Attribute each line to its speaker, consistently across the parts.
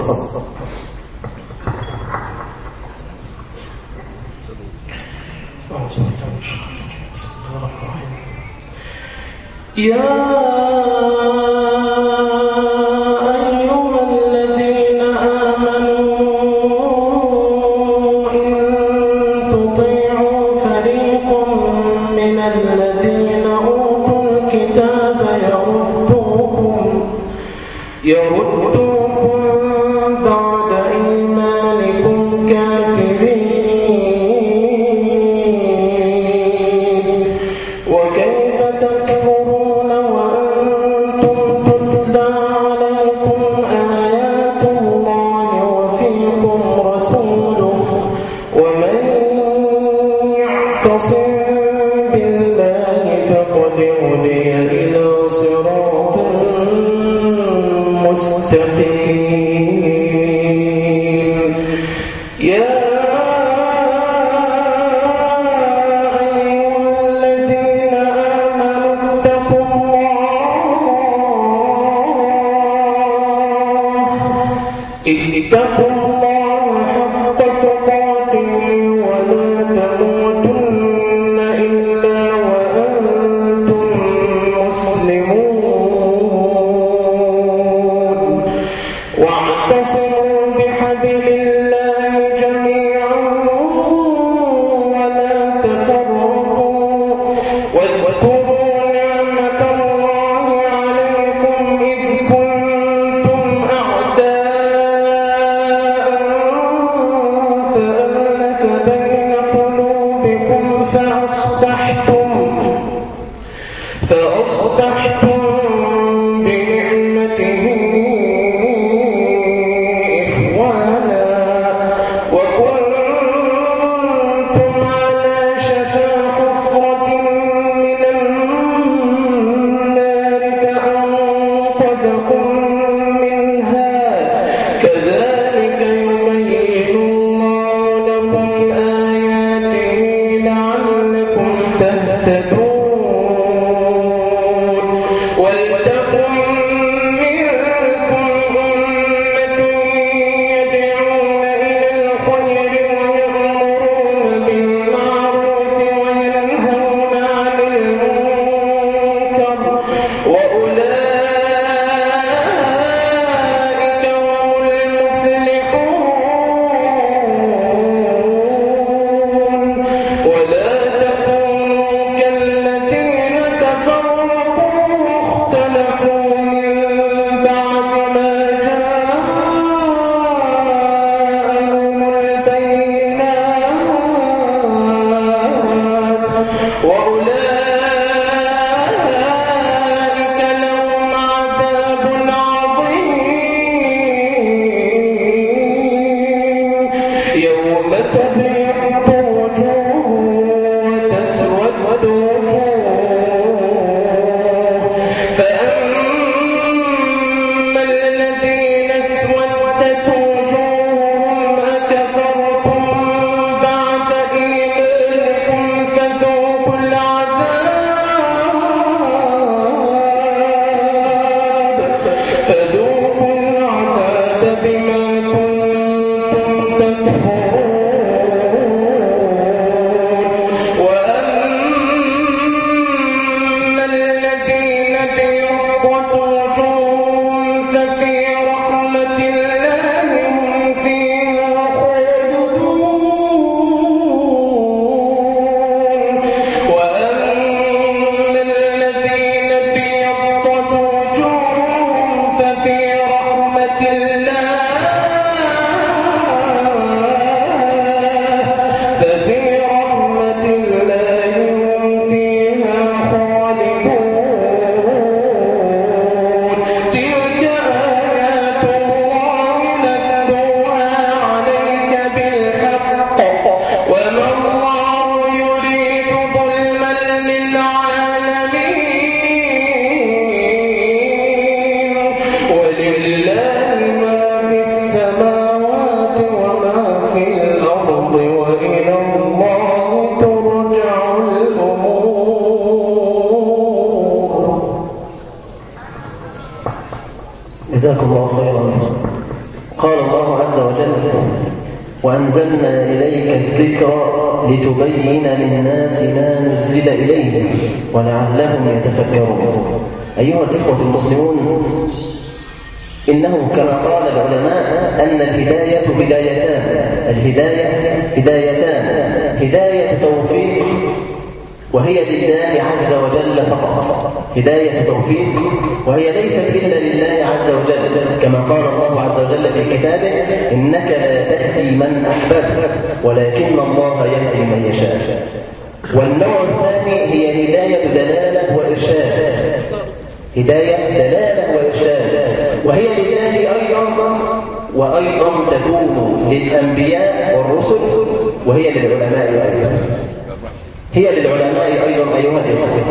Speaker 1: ولله ما قال الله عز وجل وأنزلنا إليك الذكر لتبين للناس ما نزل إليهم ولعلهم يتفكرون أيها الإخوة المسلمون إنه كما قال العلماء أن الهداية بدايتان الهداية هدايتان هداية توفيق وهي لله عز وجل فقط هداية توفيق وهي ليست إلا لله عز وجل كما قال الله عز وجل في كتابه إنك لا تهدي من أحببت ولكن الله يهدي من يشاء والنوع الثاني هي هداية دلالة وإرشاد هداية دلالة وإرشاد وهي لله أيضا وأيضا تكون للأنبياء والرسل وهي للعلماء أيضا هي للعلماء أيضا أيها الإخوة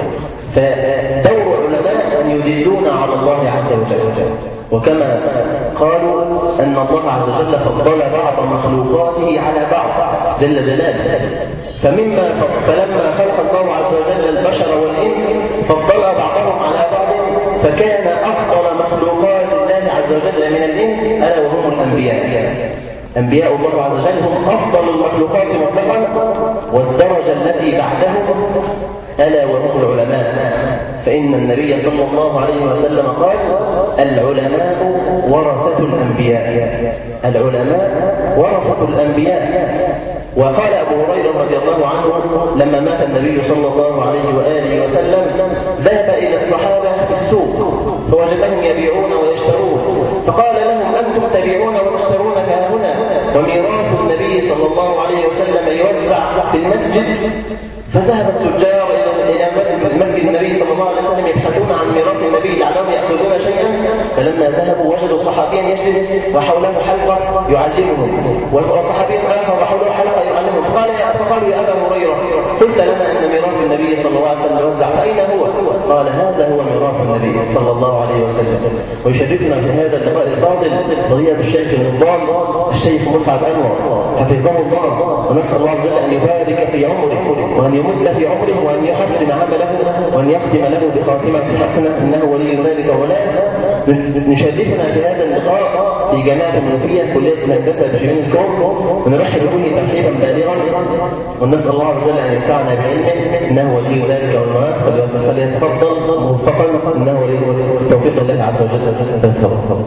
Speaker 1: فدور العلماء أن يدلون على الله عز وجل وكما قالوا أن الله عز وجل فضل بعض مخلوقاته على بعض جل جلاله فمما فلما خلق الله عز وجل البشر والإنس فضل بعضهم على بعض فكان أفضل مخلوقات الله عز وجل من الإنس ألا وهم الأنبياء أنبياء الله عز وجل هم أفضل المخلوقات مطلقا والدرجة التي بعدهم ألا وهم العلماء فإن النبي صلى الله عليه وسلم قال العلماء ورثة الأنبياء العلماء ورثة الأنبياء وقال أبو هريرة رضي الله عنه لما مات النبي صلى الله عليه وآله وسلم ذهب إلى الصحابة في السوق فوجدهم يبيعون ويشترون فقال لهم أنتم تبيعون وتشترون هنا وميراث النبي صلى الله عليه وسلم يوزع في المسجد فذهب التجار إلى مسجد النبي صلى الله عليه وسلم يبحثون عن ميراث النبي لعلهم يأخذون شيئا فلما ذهبوا وجدوا صحابيا يجلس وحوله حلقة يعلمهم وصحابي آخر وحوله حلقة يعلمهم فقال يا فقالوا يا أبا هريرة قلت لنا أن ميراث النبي صلى الله عليه وسلم يوزع فأين هو؟ قال هذا هو ميراث النبي صلى الله عليه وسلم ويشرفنا في هذا اللقاء الفاضل فضيلة الشيخ النظام الشيخ مصعب أنور حفظه الله ونسأل الله عز وجل أن يبارك في عمره وأن يمد في عمره وأن يحسن عمله وأن يختم له بخاتمة حسنة إنه ولي ذلك ولا نشرفنا في هذا اللقاء في جامعة المنوفية كلية الهندسة بشرين الكون ونرحب به ترحيبا بالغا ونسأل الله عز وجل أن ينفعنا بعلمه إنه ولي ذلك والموافق فليتفضل موفقا إنه ولي توفيق الله عز وجل تفضل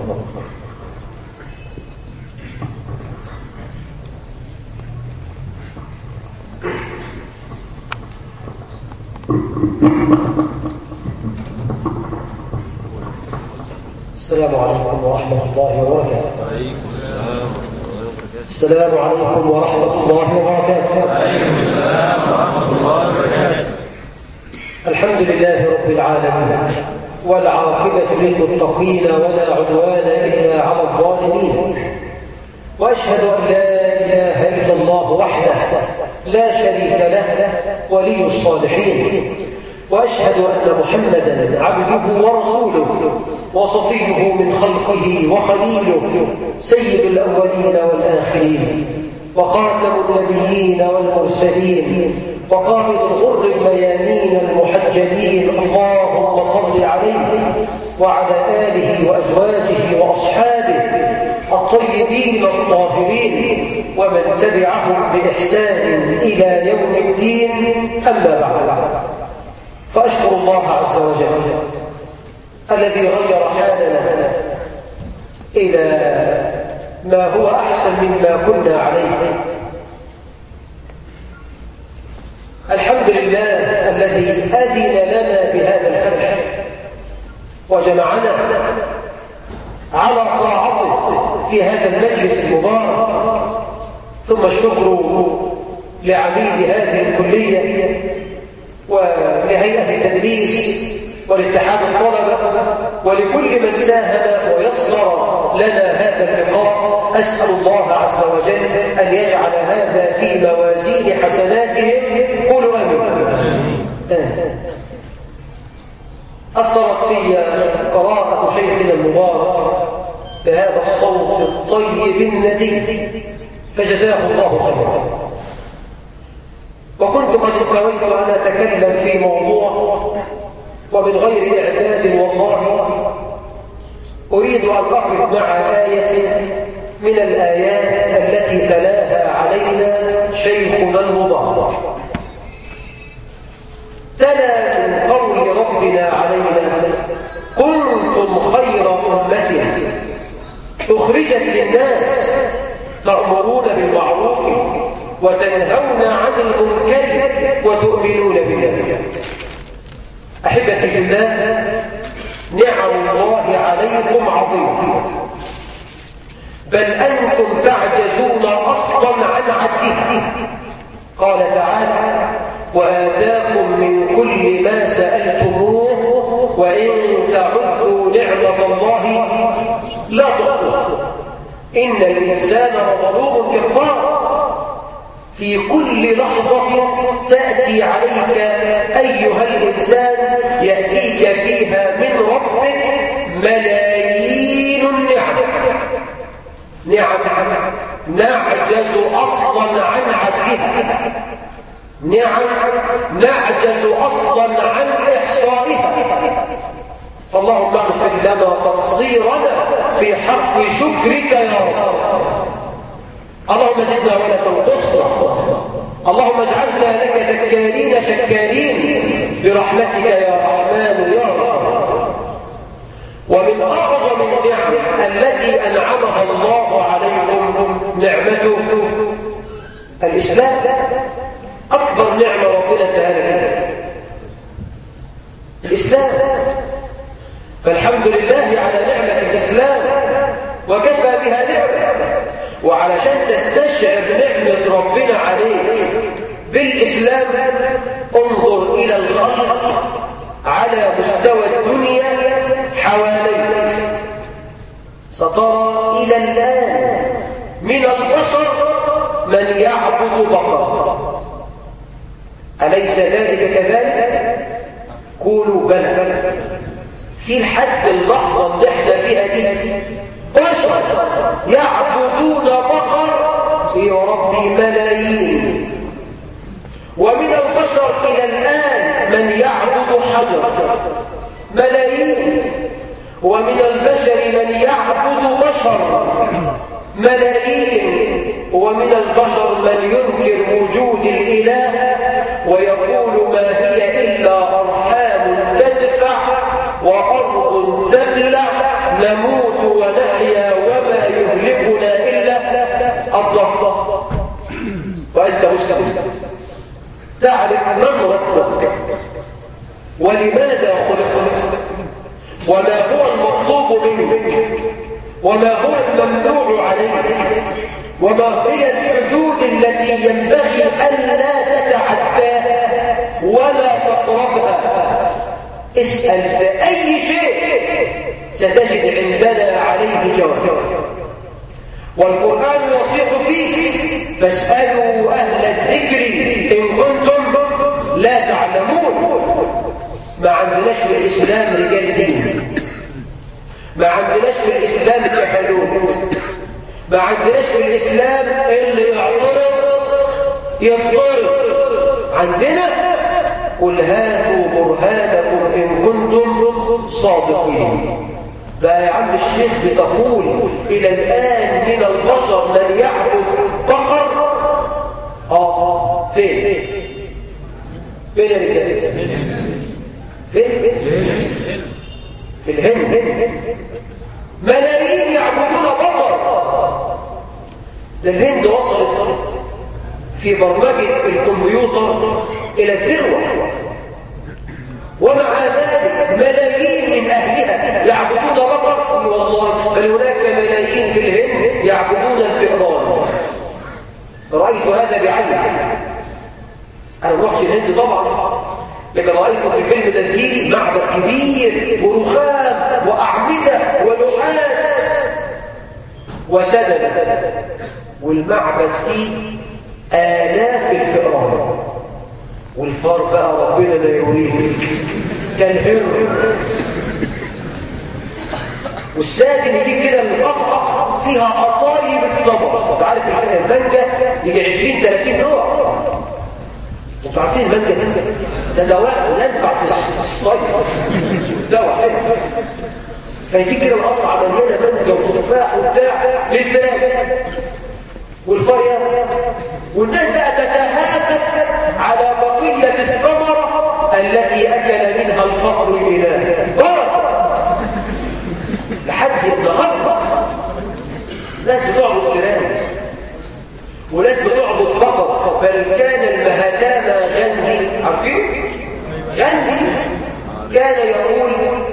Speaker 2: السلام عليكم ورحمة الله وبركاته السلام عليكم ورحمة الله وبركاته
Speaker 3: عليكم السلام ورحمة الله وبركاته
Speaker 2: الحمد لله رب العالمين والعاقبة للمتقين ولا عدوان إلا على الظالمين وأشهد أن لا إله إلا الله وحده لا شريك له ولي الصالحين وأشهد أن محمدا عبده ورسوله وصفيه من خلقه وخليله سيد الأولين والآخرين وخاتم النبيين والمرسلين وقائد الغر الميامين المحجلين اللهم صل عليه وعلى آله وأزواجه وأصحابه الطيبين الطاهرين ومن تبعهم بإحسان إلى يوم الدين أما بعد فأشكر الله عز وجل الذي غير حالنا إلى ما هو أحسن مما كنا عليه الحمد لله الذي أذن لنا بهذا الفتح وجمعنا على طاعته في هذا المجلس المبارك ثم الشكر لعميد هذه الكلية ولهيئة التدريس ولاتحاد الطلبة ولكل من ساهم ويسر لنا هذا اللقاء أسأل الله عز وجل أن يجعل هذا في موازين حسناتهم قولوا أمين أثرت في قراءة شيخنا المبارك بهذا الصوت الطيب الندي فجزاه الله خيرا وكنت قد انتويت أن أتكلم في موضوع ومن غير إعداد والله أريد أن أقف مع آية من الآيات التي تلاها علينا شيخنا المبارك تلا من قول ربنا علينا كنتم خير أمة أخرجت للناس تأمرون بالمعروف وتنهون عن المنكر وتؤمنون بالله أحبتي في الله نعم الله عليكم عظيمة بل أنتم تعجزون أصلا عن عده قال تعالى وآتاكم من كل ما سألتموه وإن تعدوا نعمة الله لا تحصوها إن الإنسان لظلوم كفار في كل لحظة تأتي عليك أيها الإنسان يأتيك فيها من ربك ملايين النعم نعم نعجز أصلا عن عدها نعم نعجز أصلا عن إحصائها فاللهم اغفر لنا تقصيرنا في حق شكرك يا رب اللهم زدنا ولا تنقصنا اللهم اجعلنا لك ذكارين شكارين برحمتك يا رحمن يا رب ومن أعظم النعم التي أنعمها الله عليكم نعمته الإسلام أكبر نعمة ربنا اداها الإسلام فالحمد لله على نعمة الإسلام وكفى بها نعمة وعلشان تستشعر نعمة ربنا عليك بالإسلام انظر إلى الخلق على مستوى الدنيا حواليك سترى إلى الآن من البشر من يعبد بقرة أليس ذلك كذلك؟ قولوا بلى في الحد اللحظة اللي احنا فيها دي بشر يعبدون بقر يا ربي ملايين ومن البشر إلى الآن من يعبد حجر ملايين ومن البشر من يعبد بشر ملايين ومن البشر من ينكر وجود الإله ويقول ما هي إلا أرحام تدفع وأرض تبلع نموت ونحيا وما يهلكنا إلا الضغط وأنت مسلم تعرف من ربك ولماذا خلقت وما هو المطلوب منك وما هو الممنوع عليك وما هي الحدود التي ينبغي ألا تتعداها ولا تقربها اسأل في أي شيء ستجد عندنا عليه جواب والقرآن يصيح فيه فاسألوا أهل الذكر إن كنتم لا تعلمون ما عندناش في الإسلام رجال دين ما عندناش في الإسلام كحلول ما عندناش في الإسلام اللي يعترض يضطرب عندنا قل هاتوا برهانكم إن كنتم صادقين بقى يا عم الشيخ بتقول إلى الآن من البشر من يعبد بقر آه فين فين يا رجال فين فين في الهند ملايين يعبدون بقر ده الهند وصلت في برمجة الكمبيوتر إلى الذروة ومع ذلك ملايين من أهلها يعبدون بقر والله بل هناك ملايين في الهند يعبدون الفئران رأيت هذا بعيني أنا ما رحتش الهند طبعا لكن رأيت في فيلم تسجيلي معبد كبير ورخام وأعمدة ونحاس وسدد والمعبد فيه آلاف الفئران والفار بقى ربنا لا يوريك كالهر والساكن يجيب كده من القصعة فيها قطايب الصبر انت عارف المانجا يجي 20 30 نوع انتوا عارفين المانجا المانجا ده دواء وينفع في الصيف دواء فيجي كده القصعة مليانة مانجا وتفاح وبتاع للفراخ والفرية والناس بقى تتهافت على بقية الثمرة التي أكل منها الفقر الإله لحد النهارده ناس بتعبد فيران وناس بتعبد بقر بل كان المهتامى غندي عارفين؟ غندي كان يقول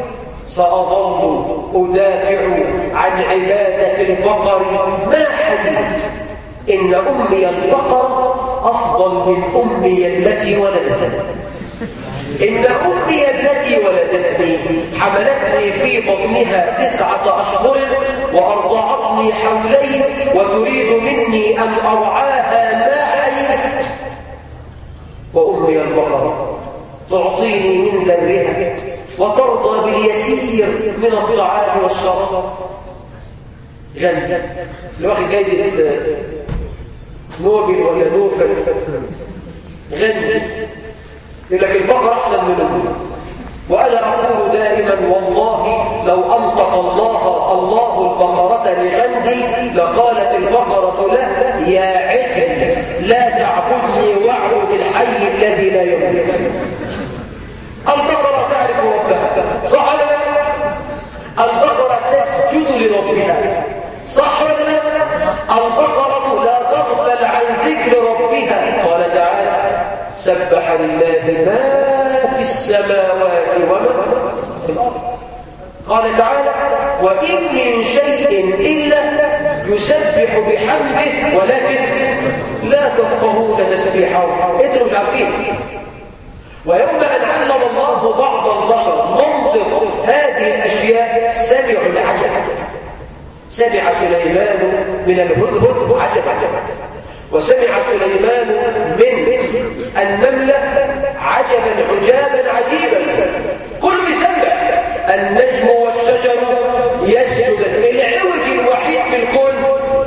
Speaker 2: سأظل أدافع عن عبادة البقر ما حييت إن أمي البقر أفضل من أمي التي ولدتني إن أمي التي ولدتني حملتني في بطنها تسعة أشهر وأرضعتني حولين وتريد مني أن أرعاها ما حييت وأمي البقر تعطيني من ذرها وترضى باليسير من الطعام والشراب غني اللي واخد جايزة نوبل ولا نوفل غني يقول لك البقر أحسن من النوم وأنا أقول دائما والله لو أنطق الله الله البقرة لغندي لقالت البقرة له يا عقل لا تعبدني واعبد الحي الذي لا يموت البقرة تعرف ربها صح ولا لا؟ البقرة تسجد لربها صح ولا لا؟ البقرة لا تغفل عن ذكر ربها قال تعالى سبح لله ما في السماوات وما في الأرض قال تعالى وإن من شيء إلا يسبح بحمده ولكن لا تفقهون تسبيحه انتوا مش عارفين ويوم أن علم الله بعض البشر منطق هذه الأشياء سمعوا العجب سمع سليمان من الهدهد عجبا وسمع سليمان من النملة عجبا عجابا عجيبا كل يسمع النجم والشجر يسجد العوج الوحيد في الكون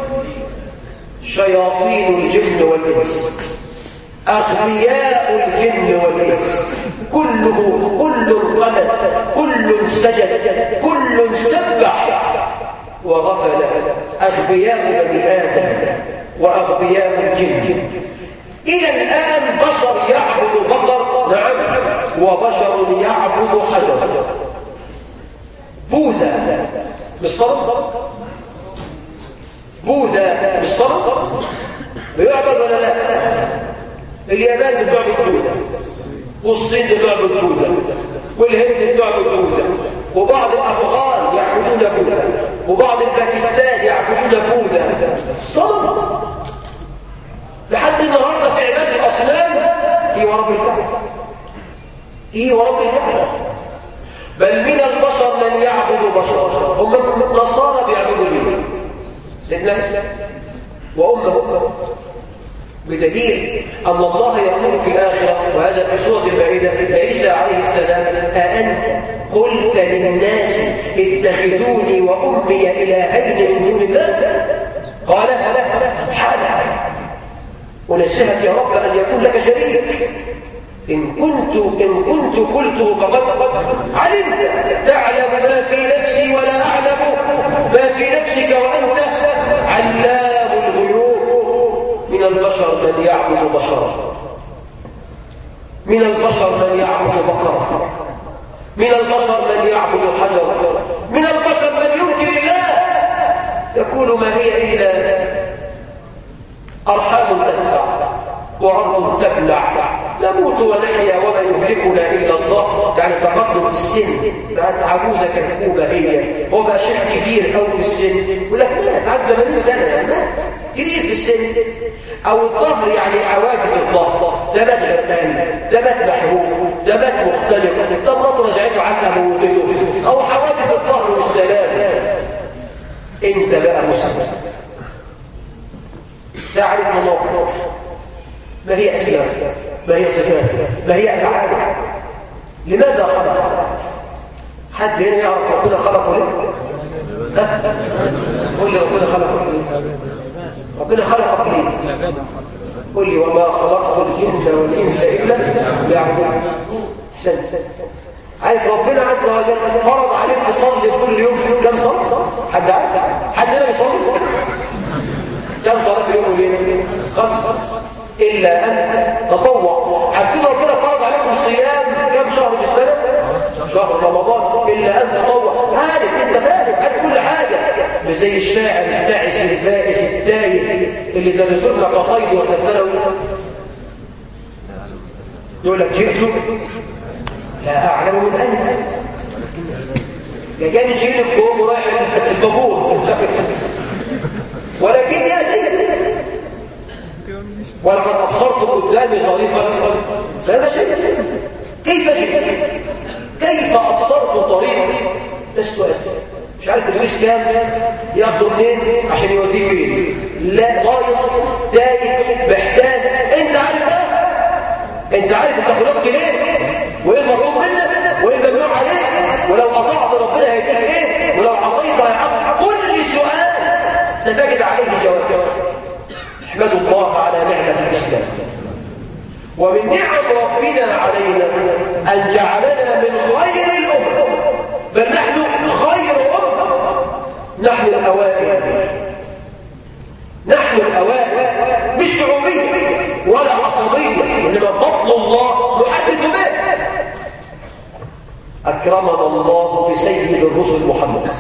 Speaker 2: شياطين الجن والإنس أغبياء الجن والإنس كله كل قلت كل سجد كل سبح وغفل أغبياء بني آدم وأغبياء الجن إلى الآن بشر يعبد بقر نعم وبشر يعبد حجر بوذا بالصرف بوذا بالصرف بيعبد ولا لا اليابان بتعبد بوذا والصين بتعبد بوذا والهند بتعبد بوذا وبعض الأفغان يعبدون بوذا وبعض الباكستان يعبدون بوذا صنم لحد النهارده في عباد الأصنام هي ورب الكعبة هي ورب الكعبة بل من البشر من يعبد بشر هم النصارى بيعبدوا مين سيدنا عيسى وأمه بدليل أن الله يقول في الآخرة وهذا في سورة المائدة عيسى عليه السلام أأنت قلت للناس اتخذوني وأمي إلهين من دون الله قال حال ونسهت يا رب أن يكون لك شريك إن كنت إن كنت قلته فقد علمت تعلم ما في نفسي ولا أعلم ما في نفسك وأنت علام الغيوب من البشر من يعبد بشرا من البشر من يعبد بقرة من البشر من يعبد حجرا من البشر من ينكر الله يقول ما هي إلا أرحام تدفع وعرض تبلع نموت ونحيا وما يهلكنا إلا الله يعني تقدم في السن بقت عجوزة كذبوبة هي هو بقى شيخ كبير أو في السن يقول لك لا تعدى 80 سنة مات كبير في السن أو الظهر يعني عواجز الظهر ده مات غربان ده مات محروق ده مات مختلف ده مراته رجعته عنها موتته أو حوادث الظهر والسلام انت بقى مسلم تعرف مناطق ما هي أسياس ما هي صفات ما هي أفعال لماذا خلق حد هنا يعرف ربنا خلقه ليه قل لي ربنا خلقه ليه ربنا خلقك ليه قل لي وما خلقت الجن والإنس إلا ليعبدون احسنت عارف ربنا عز وجل فرض عليك تصلي كل يوم كم صلاة؟ حد عارف؟ حد هنا بيصلي؟ كم صلاة في اليوم وليلة؟ خمس إلا أن تطوع عارفين ربنا فرض عليكم صيام كم شهر في السنة؟ شهر رمضان إلا أن تطوع عارف أنت فاهم عارف كل حاجة مش زي الشاعر التعس الفائس التايه اللي درسوا لنا قصايد ولا ثانوي يقول لك جئت لا أعلم من أين يا جاي جيل الكوم ورايح الطابور ولكن يأتي ولقد أبصرت قدامي طريقا لا شيء كيف جئت كيف أبصرت طريقا لست أدري مش عارف الدروس كام ياخده منين عشان يوديك فين لا غايص تايه محتاج انت عارف ده انت عارف انت خلقت ليه وايه المطلوب منك وايه الممنوع عليك ولو اطعت ربنا هيديك ايه ولو عصيت هيعاقبك كل سؤال ستجد عليه جواب احمدوا الله على نعمه الاسلام ومن نعم ربنا علينا ان جعلنا من خير الامم بل نحن خير امه نحن الاوائل نحن الاوائل مش شعوبيه ولا عصبيه انما فضل الله نحدث به اكرمنا الله بسيد الرسل محمد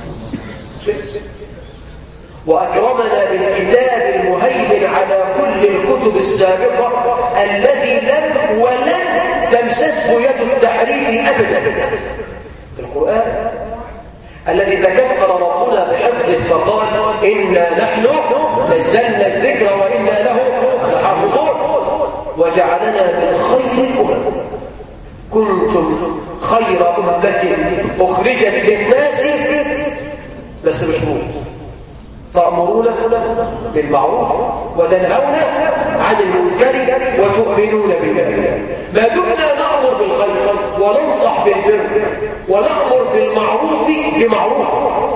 Speaker 2: واكرمنا بالكتاب المهيمن على كل الكتب السابقه الذي لم ولن تمسسه يد التحريف ابدا القران الذي تكفل ربنا بحفظه فقال إنا نحن نزلنا الذكر وإنا له لحافظون وجعلنا من خير الأمم كنتم خير أمة أخرجت للناس بس مش موت تأمرون بالمعروف وتنهون عن المنكر وتؤمنون بالله ما دمنا نأمر بالخير وننصح بالبر ونأمر بالمعروف بمعروف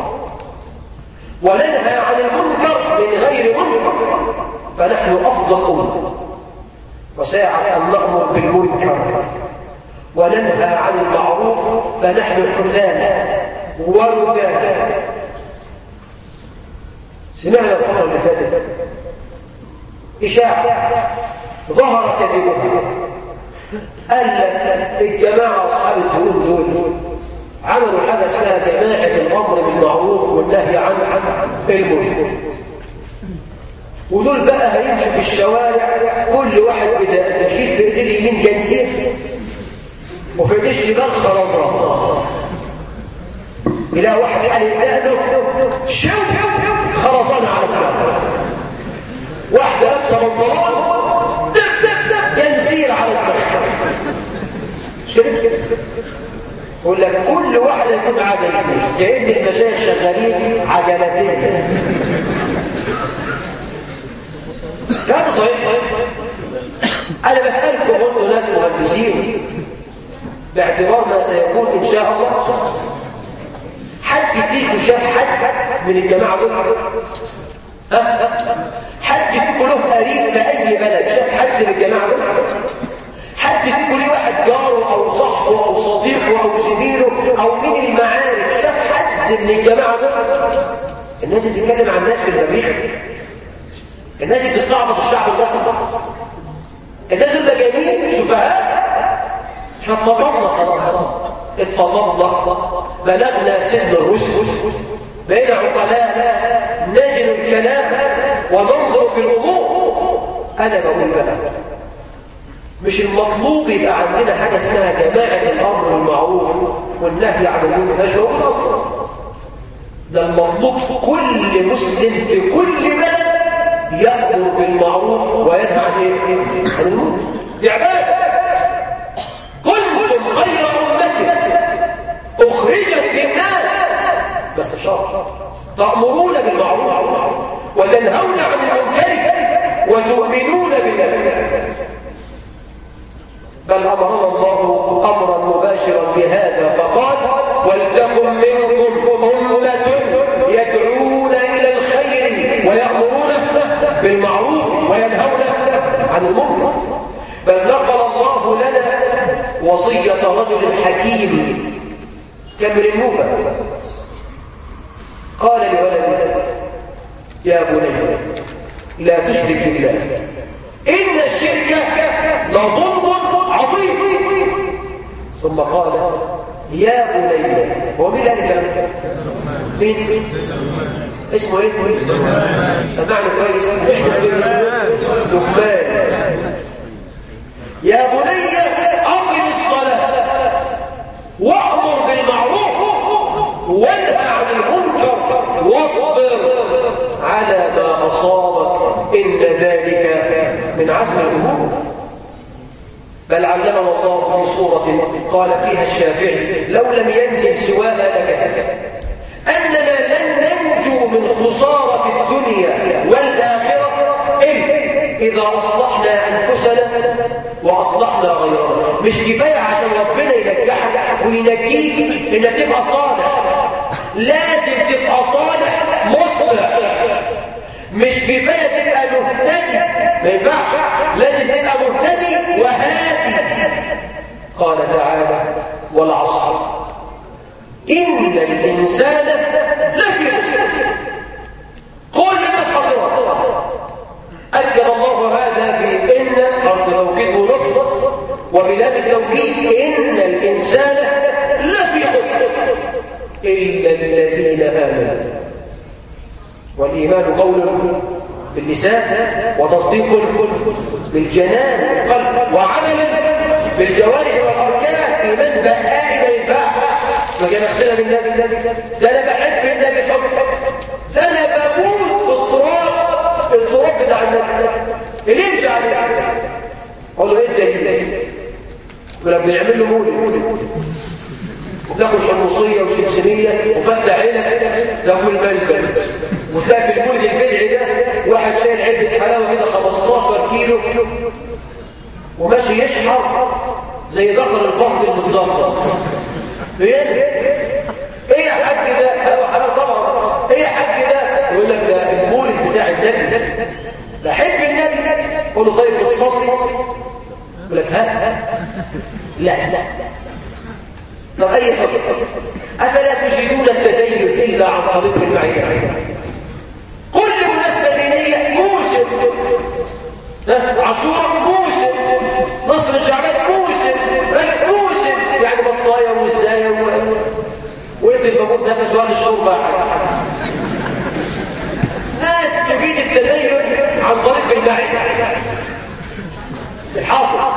Speaker 2: وننهى عن المنكر من غير منكر فنحن أفضل أمة وساعة أن نأمر بالمنكر وننهى عن المعروف فنحن حسانا ورثانا سمعنا الفترة اللي فاتت إشاعة ظهر كذبها قال لك الجماعة أصحاب الدول دول عملوا حاجة اسمها جماعة الأمر بالمعروف والنهي عن عن المنكر ودول بقى هيمشوا في الشوارع كل واحد إذا تشيل في ايديه اليمين جنسية وفي ايديه الشمال خرزان يلاقي واحد حالي يده شوف خرزانة على الجبل واحدة لابسة بنطلون دب دب دب جنسير على الجبل مش كده كده يقول لك كل واحد يكون معاه جنسير كأن المشايخ شغالين عجلتين كلام صحيح انا بسألكم انتم ناس مهندسين باعتبار ما سيكون ان شاء الله حد فيكم شاف حد من الجماعة دول حد فيكم له قريب في أي بلد شاف حد من الجماعة دول حد فيكم ليه واحد جاره أو صاحبه أو صديقه أو زميله أو من المعارف شاف حد من الجماعة دول الناس اللي بتتكلم عن الناس في المريخ الناس اللي بتستعبط الشعب المصري الناس اللي جايين سفهاء احنا اتفضلنا خلاص اتفضلنا بلغنا سن الرشد بين عقلاء نجل الكلام وننظر في الامور انا بقول بقى مش المطلوب يبقى عندنا حاجه اسمها جماعه الامر بالمعروف والنهي عن المنكر مش موجود اصلا ده المطلوب كل مسلم في كل بلد يامر بالمعروف وينهى عن المنكر دي عباده كنتم خير أمة أخرجت للناس بس شرط تأمرون بالمعروف وتنهون عن المنكر وتؤمنون بالله بل أمرنا الله أمرا مباشرا بهذا فقال ولتكن منكم أمة يدعون إلى الخير ويأمرون بالمعروف وينهون عن المنكر بل نقل الله لنا وصية وصية رجل حكيم كمر النوبة قال لولده يا بني لا تشرك بالله إن الشرك لظلم عظيم ثم قال يا بني هو مين اللي قال الكلام مين اسمه ايه سمعنا كويس مش لقمان يا بني اقم الصلاه وامر بالمعروف وانهى عن المنكر واصبر على ما اصابك ان ذلك من عزم الامور بل علمنا الله في صورة قال فيها الشافعي لو لم ينزل سواها لكفت أننا لن ننجو من خسارة الدنيا والآخرة إلا إذا أصلحنا أنفسنا وأصلحنا غيرنا مش كفاية عشان ربنا ينجحك وينجيك إنك تبقى صالح لازم تبقى صالح مصلح مش كفاية تبقى مهتدي ما ينفعش لازم تبقى مهتدي وهادي قال تعالى والعصر إن الإنسان لفي خسر كل الناس خسران أكد الله هذا في إن حرف توكيد ونصف وبلاد التوكيد إن الإنسان لفي خسر إلا الذين آمنوا والإيمان قول باللسان وتصديق بالجنان والقلب وعمل بالجوارح والأركان إيمان بقائي ما ينفعش ما جاي نغسلها بالنبي ده أنا بحب النبي حب ده أنا بموت في التراب التراب بتاع النبي اللي يمشي عليه أقول له إيه الدليل؟ يقول لك بنعمل له مولد وتاكل حمصية وسمسمية وفتح عينك تاكل ملبن وتلاقي في المولد البدعي ده واحد شايل علبة حلاوة كده 15 كيلو وماشي يشحر زي ذكر البط المتظبط ايه ايه يا حاج ده حلاوة حلاوة طبعا ايه يا حاج ده يقول لك ده المولد بتاع النبي ده حب النبي قول له طيب بتصلي يقول لك ها ها لا لا طب أي حكم أفلا تجدون التدين إلا عن طريق المعية كل مناسبة دينية موسم عاشوراء موسم نصر شعبان موسم رجب موسم يعني بطاية وزاية و... وانت المفروض نفس وقت الشرب ناس تفيد التدين عن طريق المعية الحاصل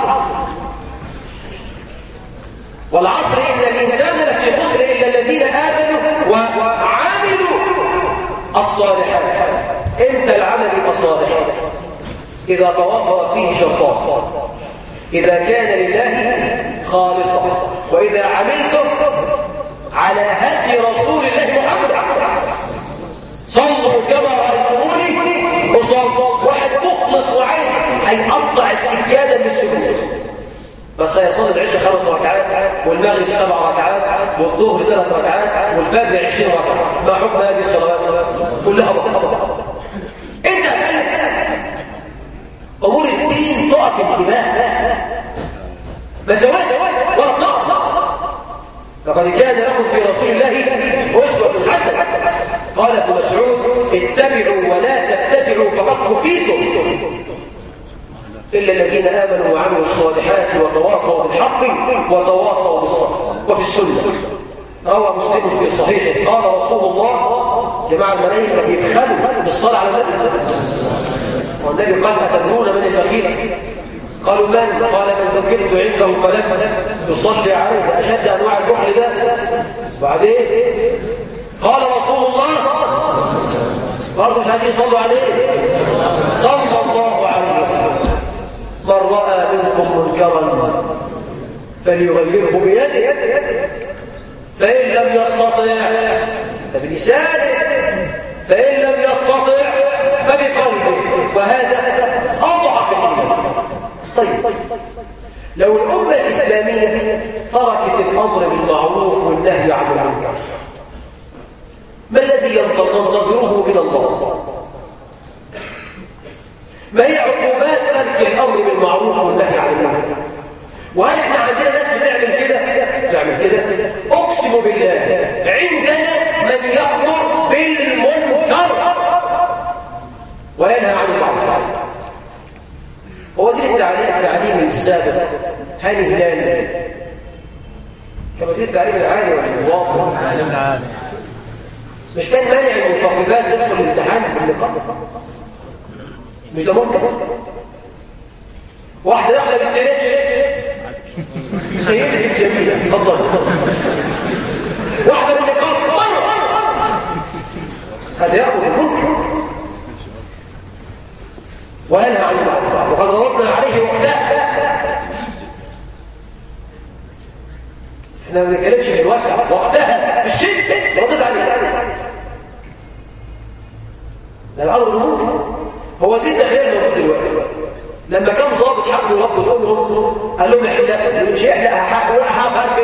Speaker 2: والعصر إن الإنسان لفي خسر إلا الذين آمنوا وعملوا الصالحات إمتى العمل يبقى صالح إذا توفر فيه شرطان إذا كان لله خالصا وإذا عملتم على هدي رسول الله محمد صلوا كما رأيتموني وصلوا واحد مخلص وعايز هيقطع السجادة من السجود بس هيصلي العشاء خمس ركعات والمغرب سبع ركعات والظهر ثلاث ركعات والفجر عشرين ركعة ما حكم هذه الصلوات كلها بطل انت امور الدين تقف انتباه ما زواج ولا نقص لقد كان لكم في رسول الله اسوه حسنه قال ابن مسعود اتبعوا ولا تتبعوا فقد كفيتم إلا الذين آمنوا وعملوا الصالحات وتواصوا بالحق وتواصوا بالصبر وفي السنة روى مسلم في صحيحه قال رسول الله جماعة الملائكة يبخلوا بالصلاة على النبي والنبي قال أتدرون من البخيل قالوا من قال من ذكرت عنده فلم يصلي عليه أشد أنواع البخل ده وبعدين قال رسول الله برضه مش عايزين يصلوا عليه صلى الله عليه وسلم من رأى منكم منكرا فليغيره بيده فإن لم يستطع فبلسانه فإن لم يستطع فبقلبه وهذا أضعف الإيمان طيب لو الأمة الإسلامية تركت الأمر بالمعروف والنهي عن المنكر ما الذي ينتظره من الله ما هي عقوبات ترك الامر بالمعروف والنهي عن المنكر وهل احنا عندنا ناس بتعمل كده اقسم بالله عندنا من يامر بالمنكر وينهى عن المعروف ووزير التعليم التعليم السابق هاني هلال كان وزير التعليم العالي ولا الواطن مش كان مانع المنتخبات تدخل الامتحان في اللقاء مش ده ممكن واحدة داخلة بالسيرتش سيدتي الجميلة اتفضل واحدة من اللقاء هذا يأخذ المنكر وينهى عن المعروف وقد ردنا عليه وقتها احنا ما بنتكلمش في الوسع وقتها الشد ردت عليه ده الامر المنكر هو زيد داخلين موجود دلوقتي لما كان ضابط حق يربط امه قال لهم احلق مش احلق حق وحق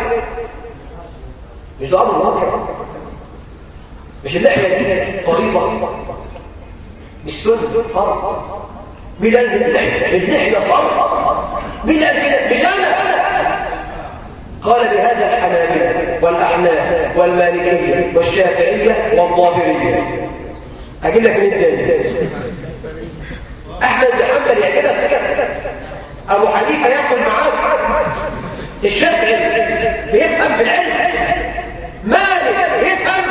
Speaker 2: مش ده امر منكر مش اللحيه دي فريضه مش سنه فرض مين قال اللحيه اللحيه فرض مين قال كده مش انا قال بهذا الحنابلة والأحناف والمالكية والشافعية والظاهرية أجيب لك من تاني أحمد بن حنبل يعجبك أبو حنيفة يأكل معاك الشافعي بيفهم في العلم مالك يفهم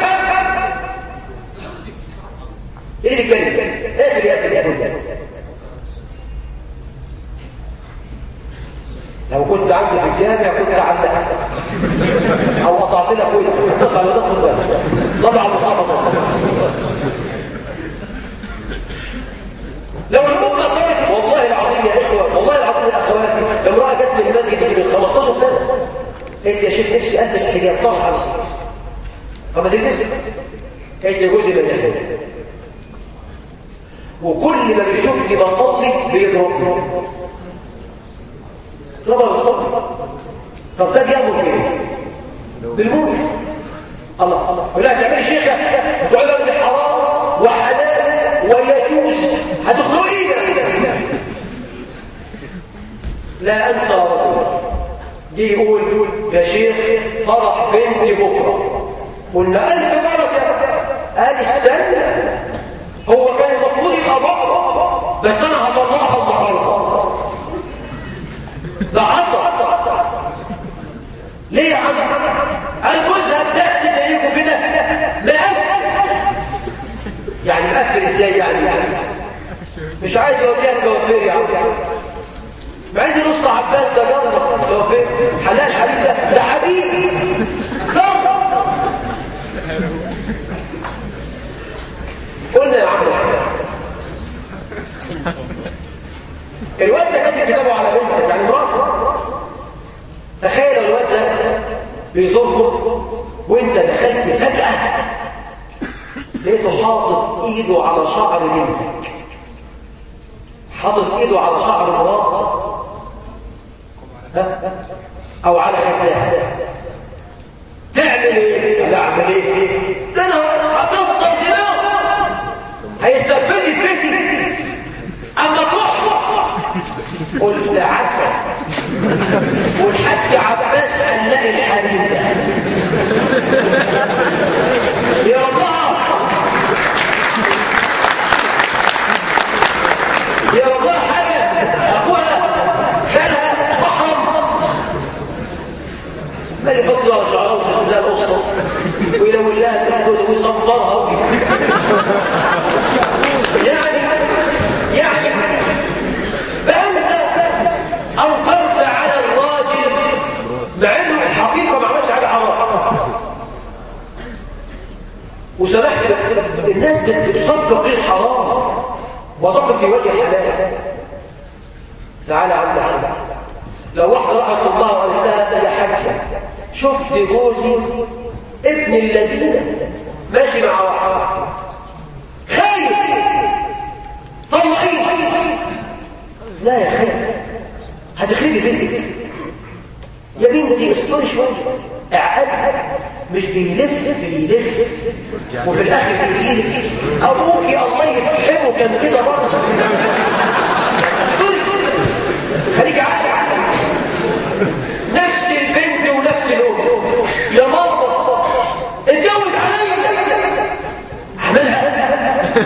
Speaker 2: ايه اللي كان اقفل يا ابني لو كنت عندي في الجامع كنت علقت او قطعت لك ويلك تقطع لتاخد بالك صلى على المصطفى صلى الله عليه وسلم لو الامه قالت والله العظيم يا اخوه والله العظيم يا اخواتي لو امراه جت من المسجد من 15 سنه قالت يا شيخ نفسي البس حجاب طرح على طب ما تلبسي كيف يجوز من يحب وكل ما بيشوفني بصلي بيضربني ضربها بالصبر طب ده بيعمل ايه بالموت الله الله يقول لها تعملي شيخه تقول لي حرام وحلال ويجوز هتخلقوا ايه لا انسى رجل دي يقول يا شيخ فرح بنتي بكره قلنا الف بركه قال استنى هو كان المفروض يبقى بكره بس انا هطلعها النهارده ده حصل ليه يا عم الجزء بتاعتي زيكم كده مقفل يعني مقفل ازاي يعني مش عايز اوديها الكوافير يا عم عايز نص عباس ده جرب كوافير حلال حبيب ده ده حبيبي جرب قلنا يا عم الواد ده كاتب كتابه على بنت يعني مراته تخيل الواد ده بيزوركم وانت دخلت فجأة لقيته حاطط ايده على شعر بنتك حاطط ايده على شعر مراتك ها او على خدها تعمل ايه لا اعمل ايه ده انا هتصل دماغه هيستقبلني في بيتي اما تروح قلت عسل والحاج عباس قال لا الحريم ده يا الله يا الله حاجه اخوها خالها محرم ما اللي فضل على شعرها وشاف لها القصه ويلو لها تاخد ويصفرها يعني يعني فانت انكرت على الراجل مع انه الحقيقه ما عملش حاجه حرام وسمحت الناس بتصدق الحرام وتقف في وجه الحلال تعالى عندك حلال لو واحده راحت الله وقالت لها يا حاجه شفت جوزي ابن الذين ماشي مع واحد خايف طلعيه لا يا خير هتخربي بيتك يا بنتي استوري شويه اعقل مش بيلف بيلف وفي الاخر بيجيلك ابوك يا الله يفحمه كان كده برضه استوري خليك عقل نفس البنت ونفس الام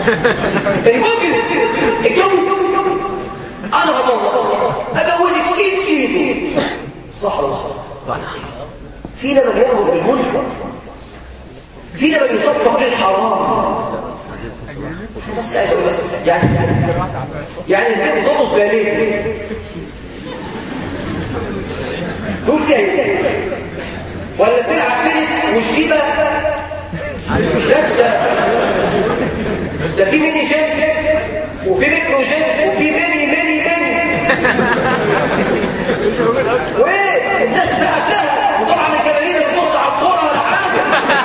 Speaker 2: المجرم اتجوز انا هطلق اجوزك سيد سيد صح ولا صح
Speaker 3: صح
Speaker 2: فينا من يأمر بالمنكر فينا من يصفق للحرام بس عايز أقول بس يعني يعني البنت ترقص باليه تقول فيها ايه ولا تلعب تنس وشيبه مش لابسه ده في ميني جيم وفي ميكرو جيم وفي ميني ميني ميني وايه الناس سقف لها وطبعا الجماهير بتبص على الكوره ولا حاجه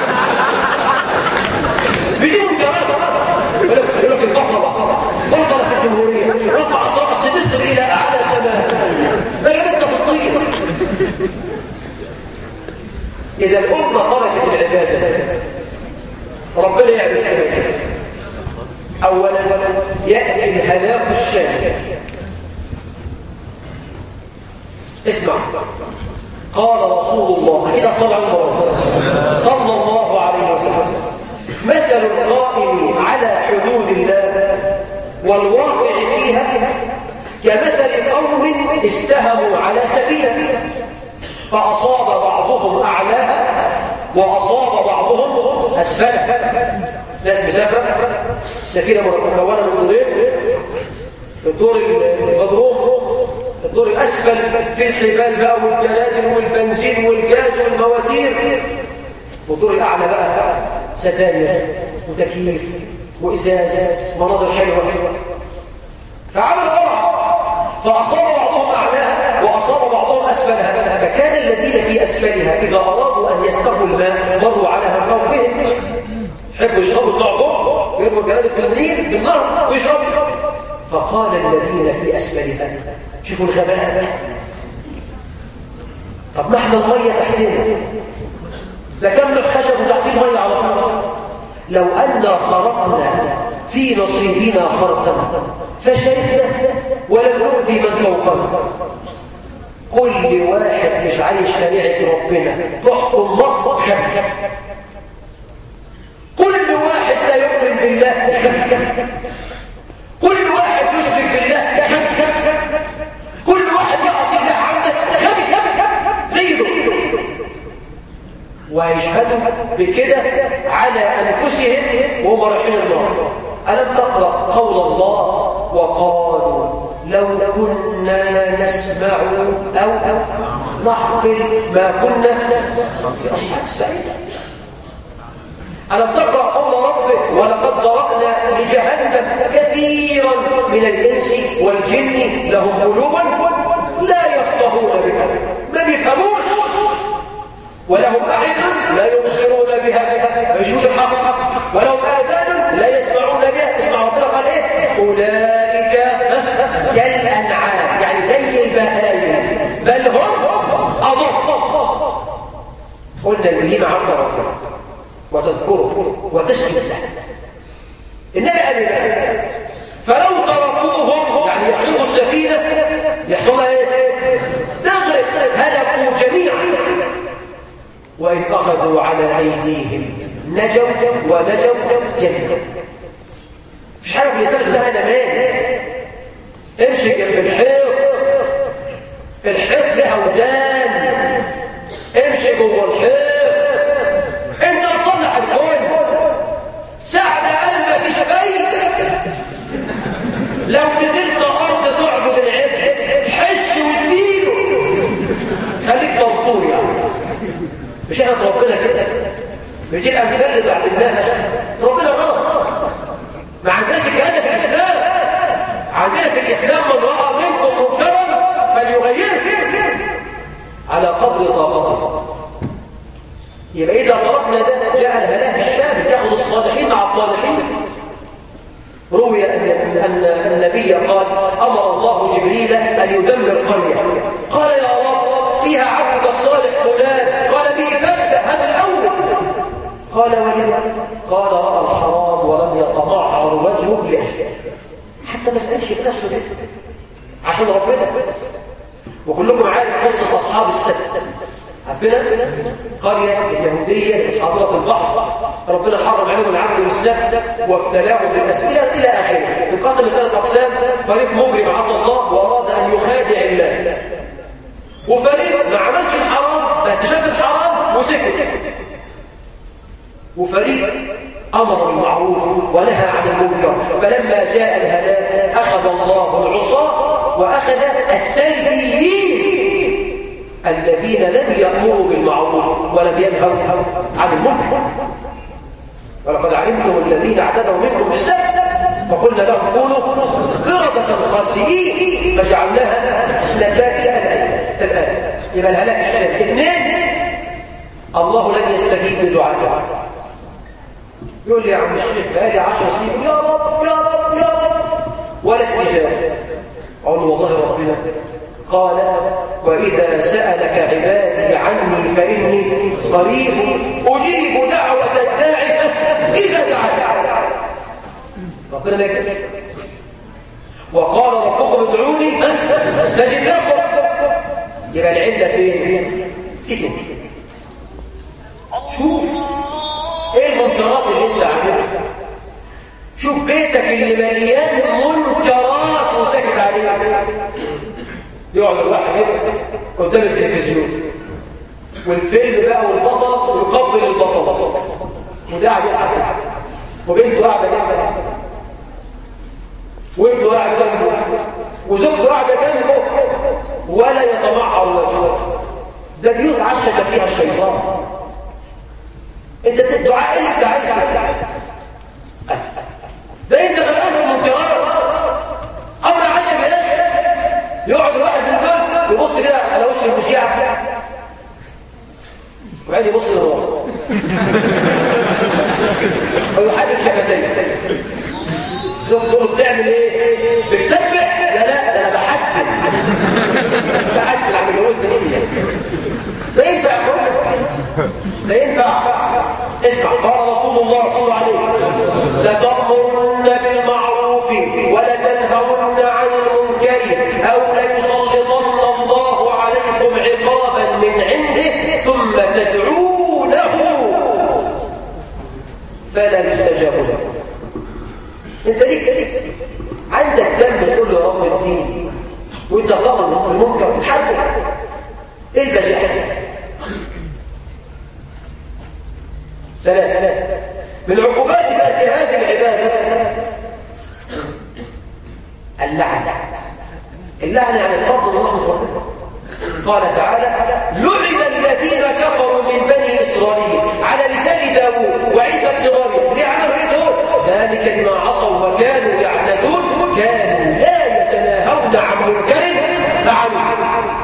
Speaker 2: بيجيبوا الجواب يقول لك البطله بطله في الجمهوريه رفعت راس مصر الى اعلى سماء ده جابتنا في الطين اذا الامه تركت العباده ربنا يعمل العباده اولا ياتي الهلاك الشامل اسمع قال رسول الله كده صلى الله صلى الله عليه وسلم مثل القائم على حدود الله والواقع فيها كمثل قوم استهموا على سفينة فأصاب بعضهم أعلاها وأصاب بعضهم أسفلها ناس مسافرة السفينة مكونة من دورين الدور المضروب الدور الأسفل في الحبال بقى والجلادل والبنزين والجاز والمواتير والدور الأعلى بقى ستاير وتكييف وإزاز مناظر حلوة فعمل قرع فأصاب بعضهم أعلاها وأصاب بعضهم أسفلها فكان الذين في أسفلها إذا أرادوا أن يسقفوا الماء مروا على من فوقهم يحبوا يشربوا صعبهم يرموا الجلادل في النيل بالنهر ويشربوا فقال الذين في أسفلها شوفوا الغباء طب ما احنا المية تحتنا لكمل خشب وتحت المية على طول لو أننا خرقنا في نصيبنا خرقا فشرفنا ولم نؤذي من فوقنا كل واحد مش عايز شريعة ربنا تحكم مصر خب كل واحد لا يؤمن بالله خب كل واحد يشرك بالله خب كل واحد يعصي الله عبده خب خب زي دول ويشهدوا بكده على أنفسهم وهم رايحين النار ألم تقرأ قول الله وقالوا لو كنا نسمع أو أو نعقل ما كنا في أصحاب السعيد ألم تقرأ قول ربك ولقد ضربنا لجهنم كثيرا من الإنس والجن لهم قلوب لا يفقهون بها ما بيفهموش ولهم أعين لا يبصرون بها ما يشوفوش الحق ولهم آذان لا يسمعون بها اسمع ربنا قال ايه أولئك كالأنعام يعني زي البهائم بل هم أضل قلنا البهيمة عارفة ربنا وتذكره وتشكي له النبي قال ايه فلو تركوهم يعني يحرقوا السفينة يحصل لها ايه تغرق هلكوا جميعا وإن أخذوا على أيديهم نجوا ونجوا جميعا مش حاجة في الإسلام اسمها نمان امشي جنب الحيط الحيط له ودان امشي جوه الحيط انت تصلح الكون ساعة قلب مفيش فايدة لو نزلت أرض تعبد العبد حش واديله خليك مبطول يعني مش احنا ربنا كده مش الامثال اللي بعلمناها ربنا غلط ما عندناش الكلام ده في الاسلام عندنا في الاسلام من راى منكم منكرا فليغيره على قدر طاقته يبقى اذا ضربنا ده جاء الهلاك الشامل ياخذ الصالحين مع الطالحين روي ان ان النبي قال امر الله جبريل ان يدمر قريه قال يا رب فيها عبدك الصالح فلان قال به فبدا هذا الاول قال ولم قال راى الحرام ولم يتمعر وجهه لاهله حتى ما اسالش بنفسه ليه عشان ربنا وكلكم عارف قصه اصحاب السبت عارفينها قرية يهودية حاضرة البحر ربنا حرم عليهم العبد والسبت وابتلاهم بالأسئلة إلى آخره انقسم لثلاث أقسام فريق مجرم عصى الله وأراد أن يخادع الله وفريق ما عملش الحرام بس شاف الحرام وسكت وفريق أمر بالمعروف ونهى عن المنكر فلما جاء الهلاك أخذ الله العصاة وأخذ السلبيين الذين لم يأمروا بالمعروف ولم ينهوا عن المنكر ولقد علمتم الذين اعتدوا منكم بالسبت فقلنا لهم كونوا قردة خاسئين فجعلناها نكاء الآن الآن يبقى الهلاك الشامل اثنين الله لم يستجيب لدعائه يقول لي يا عم الشيخ بقالي 10 سنين يا رب يا رب يا رب ولا استجابه اقول له والله ربنا قال واذا سالك عبادي عني فاني قريب اجيب دعوه الداعي اذا دعاني ربنا ما يكتب وقال ربكم ادعوني استجب لكم يبقى العله فين في كده شوف ايه المنكرات اللي انت عاملها شوف بيتك اللي مليان منكرات وساكت عليها يقعد الواحد كده قدام التلفزيون والفيلم بقى والبطل يقبل البطل وده قاعد يلعب وبنته قاعده جنبه وابنه قاعد جنبه وزوجته قاعده جنبه ولا يتمعر وجهه ده بيوت عشت فيها الشيطان انت الدعاء اللي انت عايزه ده انت غلقان في المنكرات امر عجب يا اخي يقعد الواحد من دول يبص كده على وش المشيع وبعدين يبص لورا ويحرك شفتيه شوف تقول بتعمل ايه بتسبح لا لا ده انا بحسن بحسن على جوزني ده ينفع لا ينفع اسمع قال رسول الله صلى الله عليه وسلم لتأمرن بالمعروف ولتنهون عن المنكر أو ليسلطن الله عليكم عقابا من عنده ثم تدعونه فلا يستجاب لكم انت ليك ليك عندك دم تقول له يا رب الدين وانت تطلب المنكر وتحرك ايه البجاحه ثلاثة من عقوبات ذات هذه العبادة اللعنة اللعنة يعني الفضل الله ربنا قال تعالى لعن الذين كفروا من بني إسرائيل على لسان داوود وعيسى بن مريم ليه عملوا ايه دول؟ ذلك بما عصوا وكانوا يعتدون كانوا لا يتناهون عن منكر فعلوا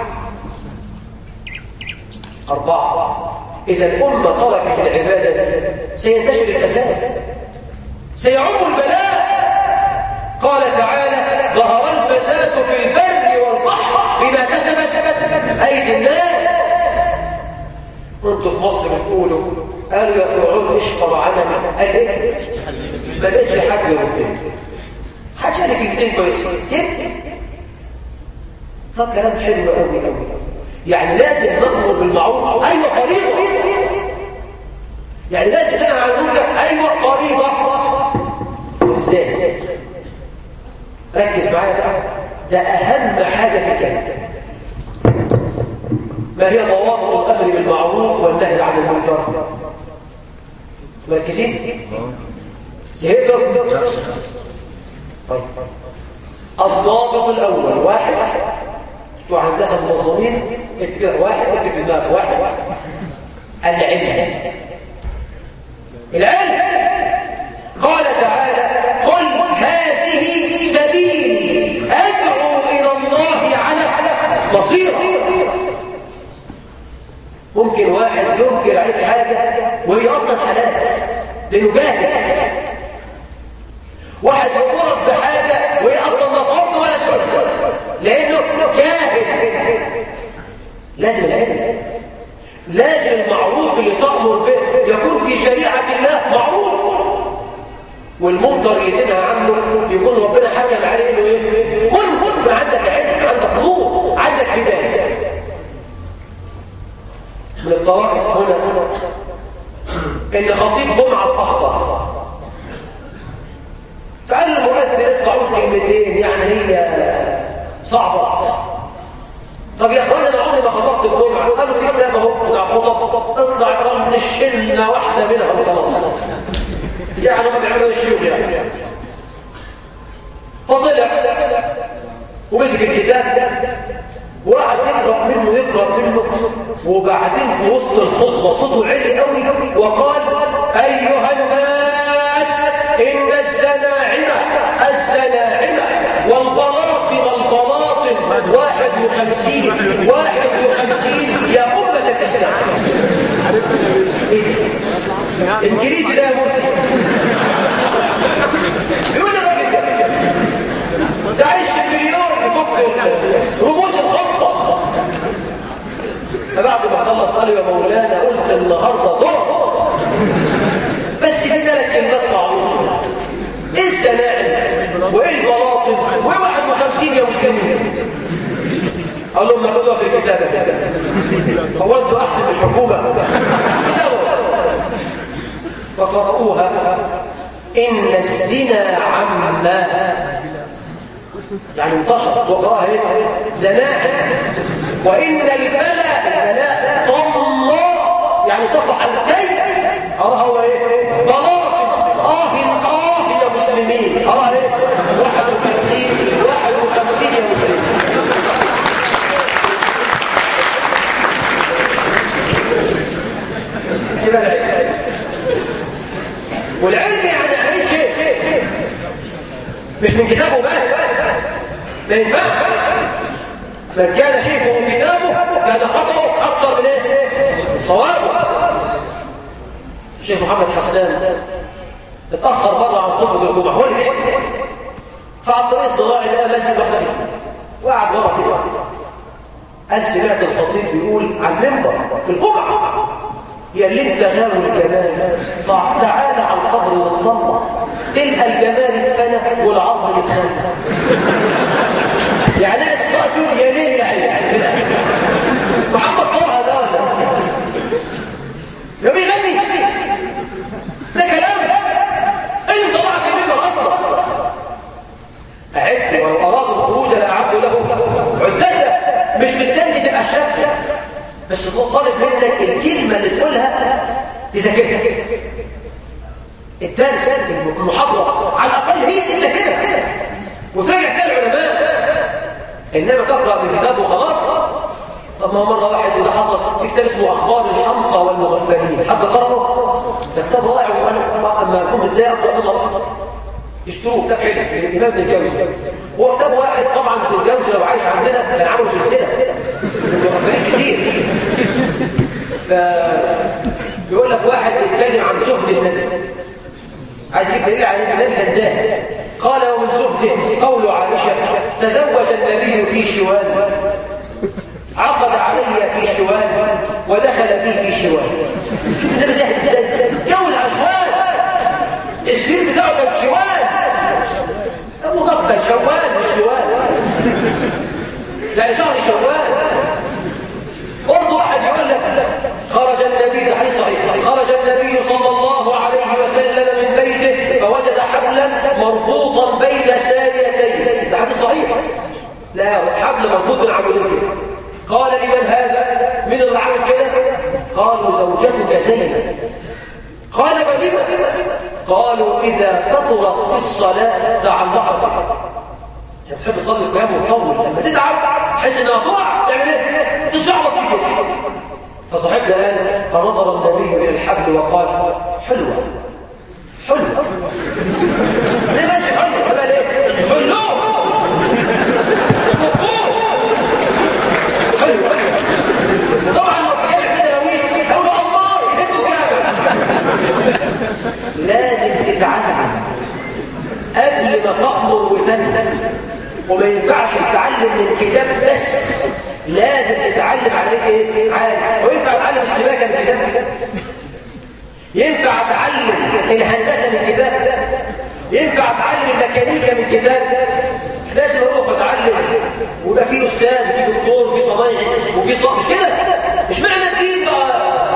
Speaker 2: أربعة إذا الأمة تركت العبادة سينتشر الفساد سيعم البلاء قال تعالى ظهر الفساد في البر والبحر بما كسبت أيدي الناس كنتوا في مصر بتقولوا قالوا يا فرعون اشفر عمل قال ايه؟ ما بقتش حد يردين حاجة لك كلمتين كويسين طب كلام حلو قوي قوي يعني لازم نأمر بالمعروف أيوة قريبة يعني لازم تنهى عن المنكر أيوة قريبة ازاي ركز معايا بقى ده أهم حاجة في الكلام ما هي ضوابط الأمر بالمعروف والنهي عن المنكر مركزين زهقتم طيب الضابط الأول واحد بتوع هندسه المنظمين انت كده واحد اكتب في دماغك واحد واحد العلم العلم قال تعالى قل هذه سبيلي ادعو الى الله على بصيره ممكن واحد ينكر عليك حاجه وهي اصلا حلال لانه جاهل واحد يقرب بحاجه وهي اصلا لا فرض ولا سنه لانه جاهل لازم العلم لازم المعروف اللي تأمر به يكون في شريعة الله معروف والمنكر اللي تنهى عنه يكون ربنا حكم عليه انه ايه كن كن عندك علم عندك نور عندك هدايه الطرائف هنا ان خطيب جمعه اتاخر فقال المؤذن اطلعوا كلمتين يعني هي صعبه طب يا اخوانا انا عمري ما خطبت الجمعه قالوا في كتاب اهو بتاع خطب اطلع قال نشلنا واحده منها وخلاص يعني ما بيعملوا الشيوخ يعني فطلع ومسك الكتاب وقعد يقرا منه يقرا منه وبعدين في وسط الخطبه صوته عالي قوي وقال ايها الناس ان الزناعمه الزناعمه والبلاطم البلاطم واحد وخمسين واحد وخمسين يا أمة الإسلام انجليزي ده يا مرسي يقول الراجل ده ده عايش في المليون يفك رموز الخطة فبعد ما خلص قال يا مولانا قلت النهارده ضرب بس في ثلاث كلمات صعبين ايه الزناعم وايه البلاطم وايه 51 يا مسلمين قال لهم ناخدها في الكتابه هو انتوا احسن من الحكومه فقرأوها إن الزنا عما يعني انتشر وقرأها ايه زناعم وإن البلاء البلاء طم يعني طفح الكي أراها هو ايه بلاطم آه آه يا مسلمين أراها ايه 51 51 يا مسلمين كده العلم والعلم يعني عليه شيء مش من كتابه بس ما ينفعش من كان شيخه من كتابه كان خطأه أكثر من ايه؟ صوابه الشيخ محمد حسان اتأخر مرة عن خطبة الجمعة هو اللي فعلى الطريق الصراعي لقى مسجد وحده وقعد ورا كده قال سمعت الخطيب بيقول على المنبر في الجمعة يا اللي انت غاوي الجمال تعالى على القبر واتطلع تلقى الجمال اتفنى والعظم اتخنى يعني استأذن يا ليه يا عيال محمد طه ده ولا ده بيغني ده كلام ايه اللي طلعت منه اصلا أعدت ولو أرادوا الخروج لأعدوا له عدة مش مستني تبقى شاب بس طالب منك الكلمة اللي تقولها تذاكرها الدرس المحاضرة على الأقل هي تذاكرها وتراجع فيها العلماء إنما تقرأ من كتاب وخلاص طب ما هو مرة واحد إذا حصل في كتاب اسمه أخبار الحمقى والمغفلين حد قرأه؟ ده كتاب رائع وأنا أما كنت متضايق أقرأ منه أصلا اشتروه كتاب حلو الإمام ابن الجوزي هو كتاب واحد طبعا ابن الجوزي لو عايش عندنا كان عملوا سلسلة المغفلين كتير ف بيقول لك واحد بيتكلم عن زهد النبي عايز يجيب دليل على النبي كان زاهد قال ومن زهده قول عائشة تزوج النبي في شوال عقد علي في شوال ودخل بي في شوال النبي زاهد ازاي جو العشوال السير بتاعه كان شوال مغفل شوال مش شوال لا شهر شوال برضه واحد يقول لك خرج النبي ده حديث صحيح خرج النبي صلى الله عليه وسلم من بيته فوجد حبلا مربوطا بين ساريتين ده حديث صحيح لا حبل مربوط بين عمودين قال لمن هذا من اللي عمل كده قالوا زوجتك زينب قال ولم قالوا إذا فطرت في الصلاة تعلقت يعني تحب تصلي القيام وتطول لما تتعب تحس انها تقع تعمل ايه؟ تشعبط في كده فصاحبنا قال فنظر النبي الى الحبل وقال حلوه حلوه ليه ماشي حلوه بقى ليه؟ حلوه حلوه طبعا لو كان كده لو يقول الله يهدوا لازم تتعلم قبل ما تأمر وتنهى وما ينفعش تتعلم من كتاب بس لازم تتعلم عليك ايه عالم وينفع اتعلم السباكه من كتاب ينفع اتعلم الهندسه من كتاب ينفع اتعلم الميكانيكا من كتاب لازم اروح اتعلم ويبقى في استاذ وفي دكتور وفي صنايعي وفي صاحب كده مش معنى الدين بقى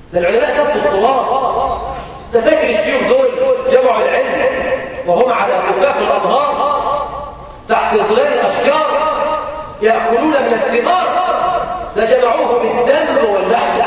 Speaker 2: ده العلماء سبوا الطلاب تفاكر الشيوخ دول جمعوا العلم وهم على كفاف الأنهار تحت ظلال الأشجار يأكلون من الثمار لجمعوه بالدم واللحم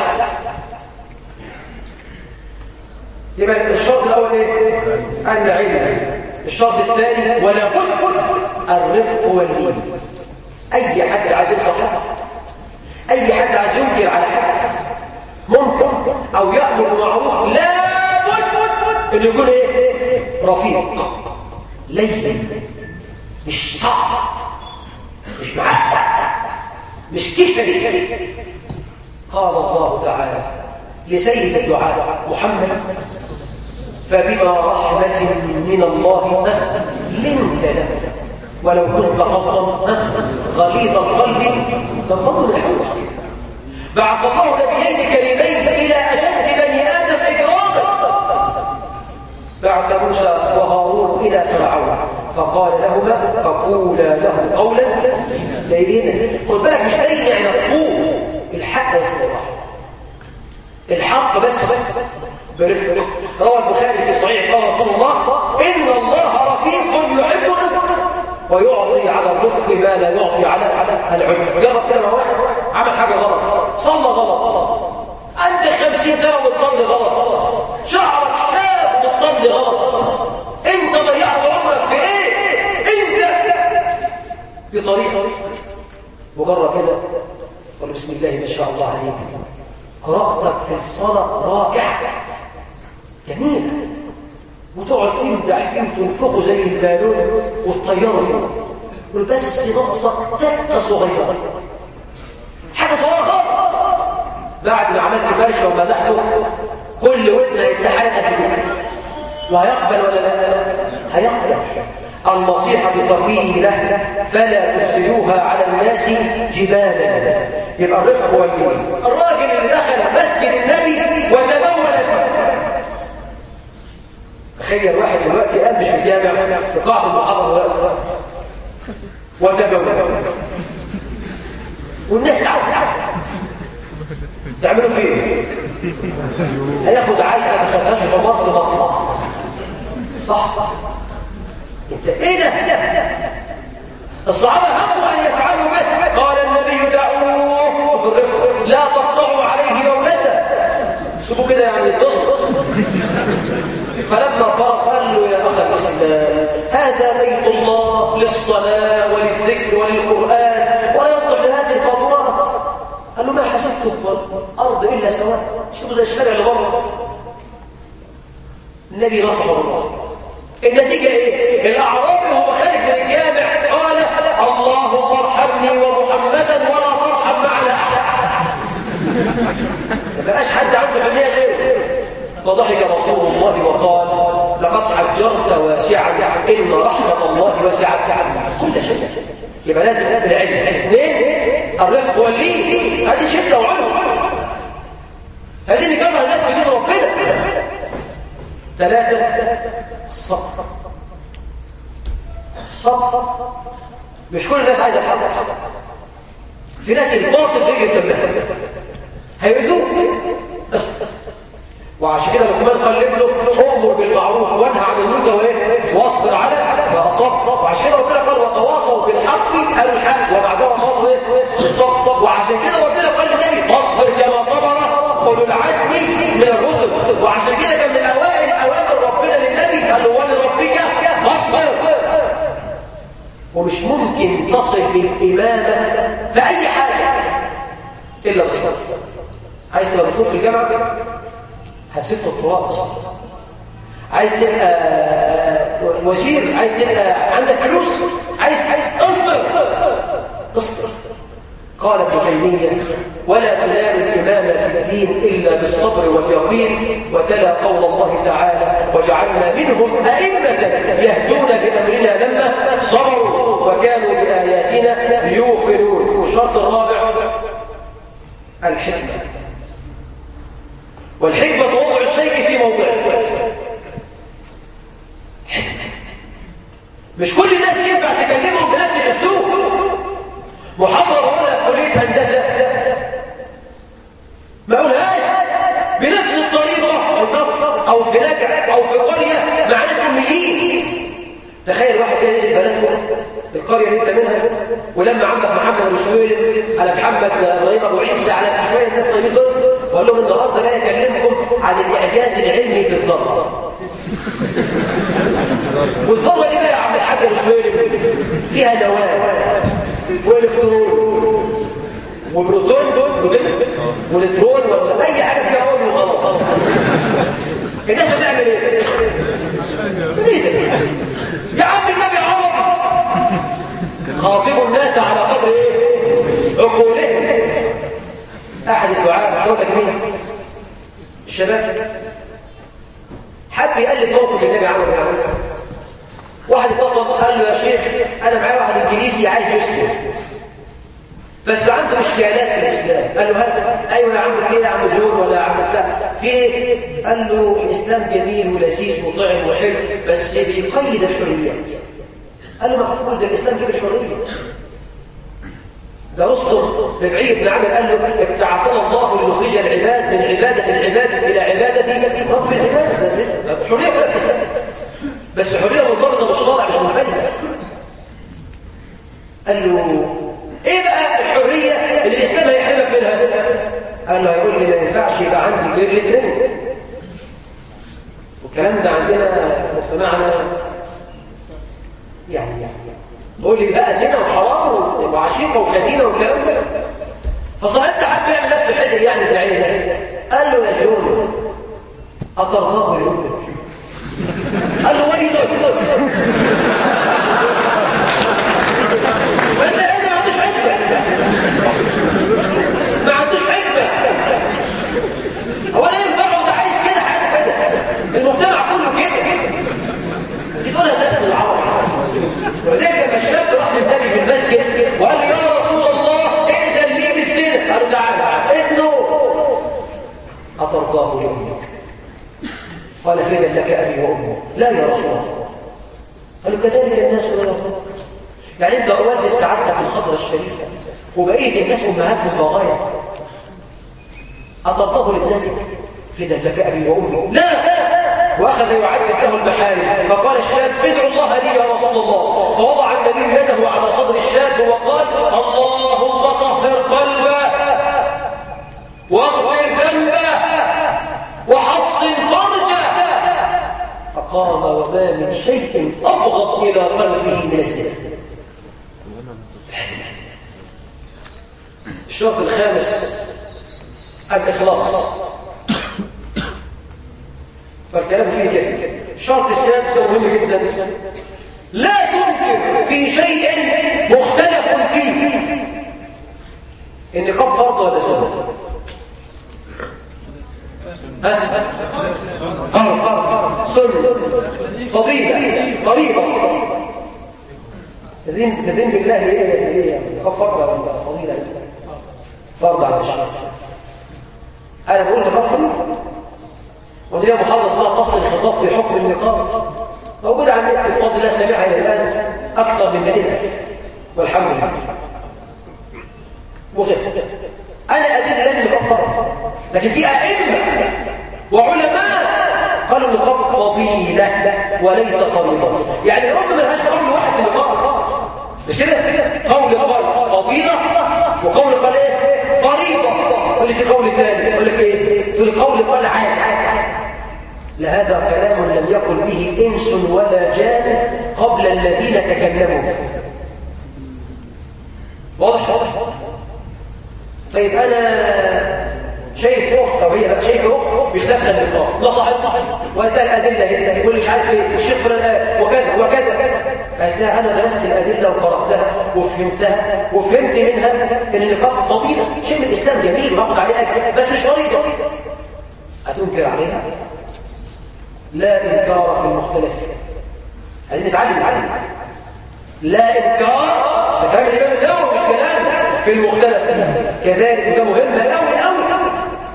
Speaker 2: يبقى الشرط الأول إيه؟ العلم الشرط الثاني ولا بد الرفق واللين أي حد عايز ينصح أي حد عايز ينكر على حد ممكن أو يأمر بمعروف لا بد إنه يكون إيه؟ رفيق لين مش صعب مش معقد مش كشري قال الله تعالى لسيد الدعاء محمد فبما رحمة من الله لنت له ولو كنت فظا غليظ القلب لانفضوا من حولك بعث الله نبيين كريمين الى اشد بني ادم اكراما بعث موسى وهارون الى فرعون فقال لهما فقولا له قولا لينا خد بالك مش لين يعني مفهوم الحق بس الحق بس برفق روى البخاري في صحيح قال رسول الله ان الله رفيق يحب الرفق ويعطي على الرفق ما لا يعطي على العنف جرب كده مع واحد عمل حاجه غلط صلى غلط انت خمسين سنه وتصلي غلط شعرك شاب وتصلي غلط انت ضيعت عمرك في ايه انت في طريق مجرد كده قل بسم الله ما شاء الله عليك قراءتك في الصلاه رائعه جميله وتقعد تمدح فيه وتنفخه زي البالون وتطيره فيه قل بس ناقصك تكه صغيره حاجه صغيره خالص بعد ما عملت فرشه ومدحته كل ودن هيفتحها قد كده وهيقبل ولا لا هيقبل النصيحة بفقيه له فلا ترسلوها على الناس جبالا يبقى الرفق واللين الراجل اللي دخل مسجد النبي وتبول فيه تخيل واحد دلوقتي قام مش بيجامع في قاعة المحاضرة دلوقتي وتبول والناس عارفة تعملوا فيه ايه؟ هياخد علقه ما خدهاش في مصر مصر صح انت ايه ده الصحابه هموا ان يفعلوا به قال النبي دعوه بالرفق لا تقطعوا عليه دولته سيبوا كده يعني القص فلما فرق قال له يا اخ الاسلام هذا بيت الله للصلاه وللذكر وللقران ولا يصلح لهذه القاذورات قال له ما حسبتم الارض الا سواء شوفوا زي الشارع اللي بره النبي نصح الله النتيجه ايه الاعرابي وهو خارج من الجامع قال اللهم ارحمني ومحمدا ولا ترحم معنا احد ما بقاش حد عنده حنيه غيره فضحك رسول الله وقال لقد عجرت واسعا ان رحمه الله وسعت كل شيء يبقى لازم هذا العلم اثنين الرفق واللين هذه شده وعنف هذه اللي كره الناس بدين ربنا ثلاثه الصبر الصبر مش كل الناس عايزه الحق في ناس الباطل بيجي قدامها هيؤذوك وعشان كده لقمان قال له امر بالمعروف وانهى عن المنكر وايه واصبر على فاصبر وعشان كده ربنا قال وتواصوا بالحق قالوا الحق وبعدها واصبر ايه صبر وعشان كده ربنا قال للنبي اصبر كما صبر اولو العزم من الرسل وعشان كده كان من اوائل اوامر ربنا للنبي قال له ولربك فاصبر ومش ممكن تصل للامامه في اي حاجه الا بالصبر عايز تبقى دكتور في الجامعه هتسيب في التراب عايز تبقى وزير عايز تبقى عندك فلوس عايز عايز اصبر اصبر قال ابن تيميه ولا تنال الامامه في الدين الا بالصبر واليقين وتلا قول الله تعالى وجعلنا منهم ائمه يهدون بامرنا لما صبروا وكانوا باياتنا يوقنون الشرط الرابع الحكمه والحكمة وضع الشيء في موضعه مش كل الناس ينفع تكلمهم بنفس الاسلوب محاضرة ولا كلية هندسة ما اقولهاش بنفس او في نجع او في قريه مع ناس اميين تخيل واحد كده يجي بلد القريه اللي انت منها ولما عمك محمد ابو شويل على محمد ابراهيم ابو عيسى على شويه الناس طيبين دول وقال لهم النهارده جاي اكلمكم عن الاعجاز العلمي في الذره والذره دي بقى يا عم الحاج ابو شويل فيها نواه والكترون وبروتون والكترون ولا اي حاجه فيها اول وخلاص الناس بتعمل ايه؟ يا عم النبي عمر خاطبوا الناس على قدر ايه؟ عقولهم احد الدعاء مش لك مين؟ الشباب حد يقلد موقف النبي عمر بن عمر واحد اتصل قال له يا شيخ انا معايا واحد انجليزي عايز يسلم بس عنده اشكالات في الاسلام قال له هل ايوه يا عم في ايه يا عم جون ولا يا عم بتاع في ايه قال له الاسلام جميل ولذيذ وطعم وحلو بس بيقيد الحريات قال له ما تقول ده الاسلام جيب الحريه ده رسل ربعي بن عامر قال له ابتعثنا الله لنخرج العباد من عباده العباد الى عباده رب العباد الحريه ولا الاسلام بس حريه مرتبطه بالشرع مش منفرده قال له ايه بقى الحرية اللي الاسلام هيحرمك منها قال له هيقول لي ما ينفعش يبقى عندي غير الاثنين والكلام ده عندنا في مجتمعنا يعني يعني تقول لي بقى زنا وحرام وعشيقه وخدينه والكلام ده فصاحبت حد يعمل نفس الحجر يعني الداعيه ده قال له يا جون اطرقاه لامك قال له ويلك وانت ايه ما عندوش حكمه ما عندوش حكمه هو لا ينفعه ده عايز كده حاجه كده المجتمع كله كده يقولها الناس العرب ولذلك لما الشاب راح للنبي في المسجد وقال له يا رسول الله ائذن لي بالسنه قال تعالى ابنه اطرقاه لامك قال فدا لك ابي وامي لا يا رسول الله قالوا كذلك الناس لا يظلمون يعني انت اولد سعادتك الخضره الشريفه وبقيه الناس امهاتهم بغايا اطرقاه لابنتك فدا لك ابي وامي لا واخذ يعدد له المحارم فقال الشاب ادعو الله لي يا رسول الله فوضع النبي يده على صدر الشاب وقال اللهم طهر قلبه واغفر ذنبه وحصن فرجه فقام وما من شيء ابغض الى قلبه من الزنا الشرط الخامس الإخلاص فالكلام فيه كثير الشرط السادس مهم جدا لا تنكر في شيء مختلف فيه النقاب فرض ولا سنة ها فرض فرض سنة فضيلة فريضة تدين تدين بالله ايه ايه نقاب فرض ولا فضيلة فرض على الشرع انا بقول نقاب فريضة ودي محافظ اسمها قصر الخطاب في حكم النقاب موجود على النت بفضل الله سامعها الى الان اكثر من 200 والحمد لله وغير انا ادين لن النقاب فرض لكن في ائمه وعلماء قالوا النقاب فضيله وليس فريضه يعني الام ما لهاش قول واحد في النقاب مش كده قول قال فضيله وقول قال ايه فريضه واللي في قول ثاني يقول لك ايه في القول قال عاد لهذا كلام لم يقل به انس ولا جان قبل الذين تكلموا واضح واضح طيب انا شايف اخت او هي شايف اخت مش نفس النقاط لا صحيح صحيح وانت الادله هنا يقول مش عارف ايه والشيخ فلان وكذا وكذا هتلاقي انا درست الادله وقراتها وفهمتها وفهمت منها ان النقاط فضيله شيء من الاسلام جميل وناخد عليه اجر بس مش فريضه هتنكر عليها لا انكار في المختلف عايزين نتعلم نتعلم لا انكار ده كلام الامام النووي مش كلام في المختلف كذلك ده مهم قوي قوي قوي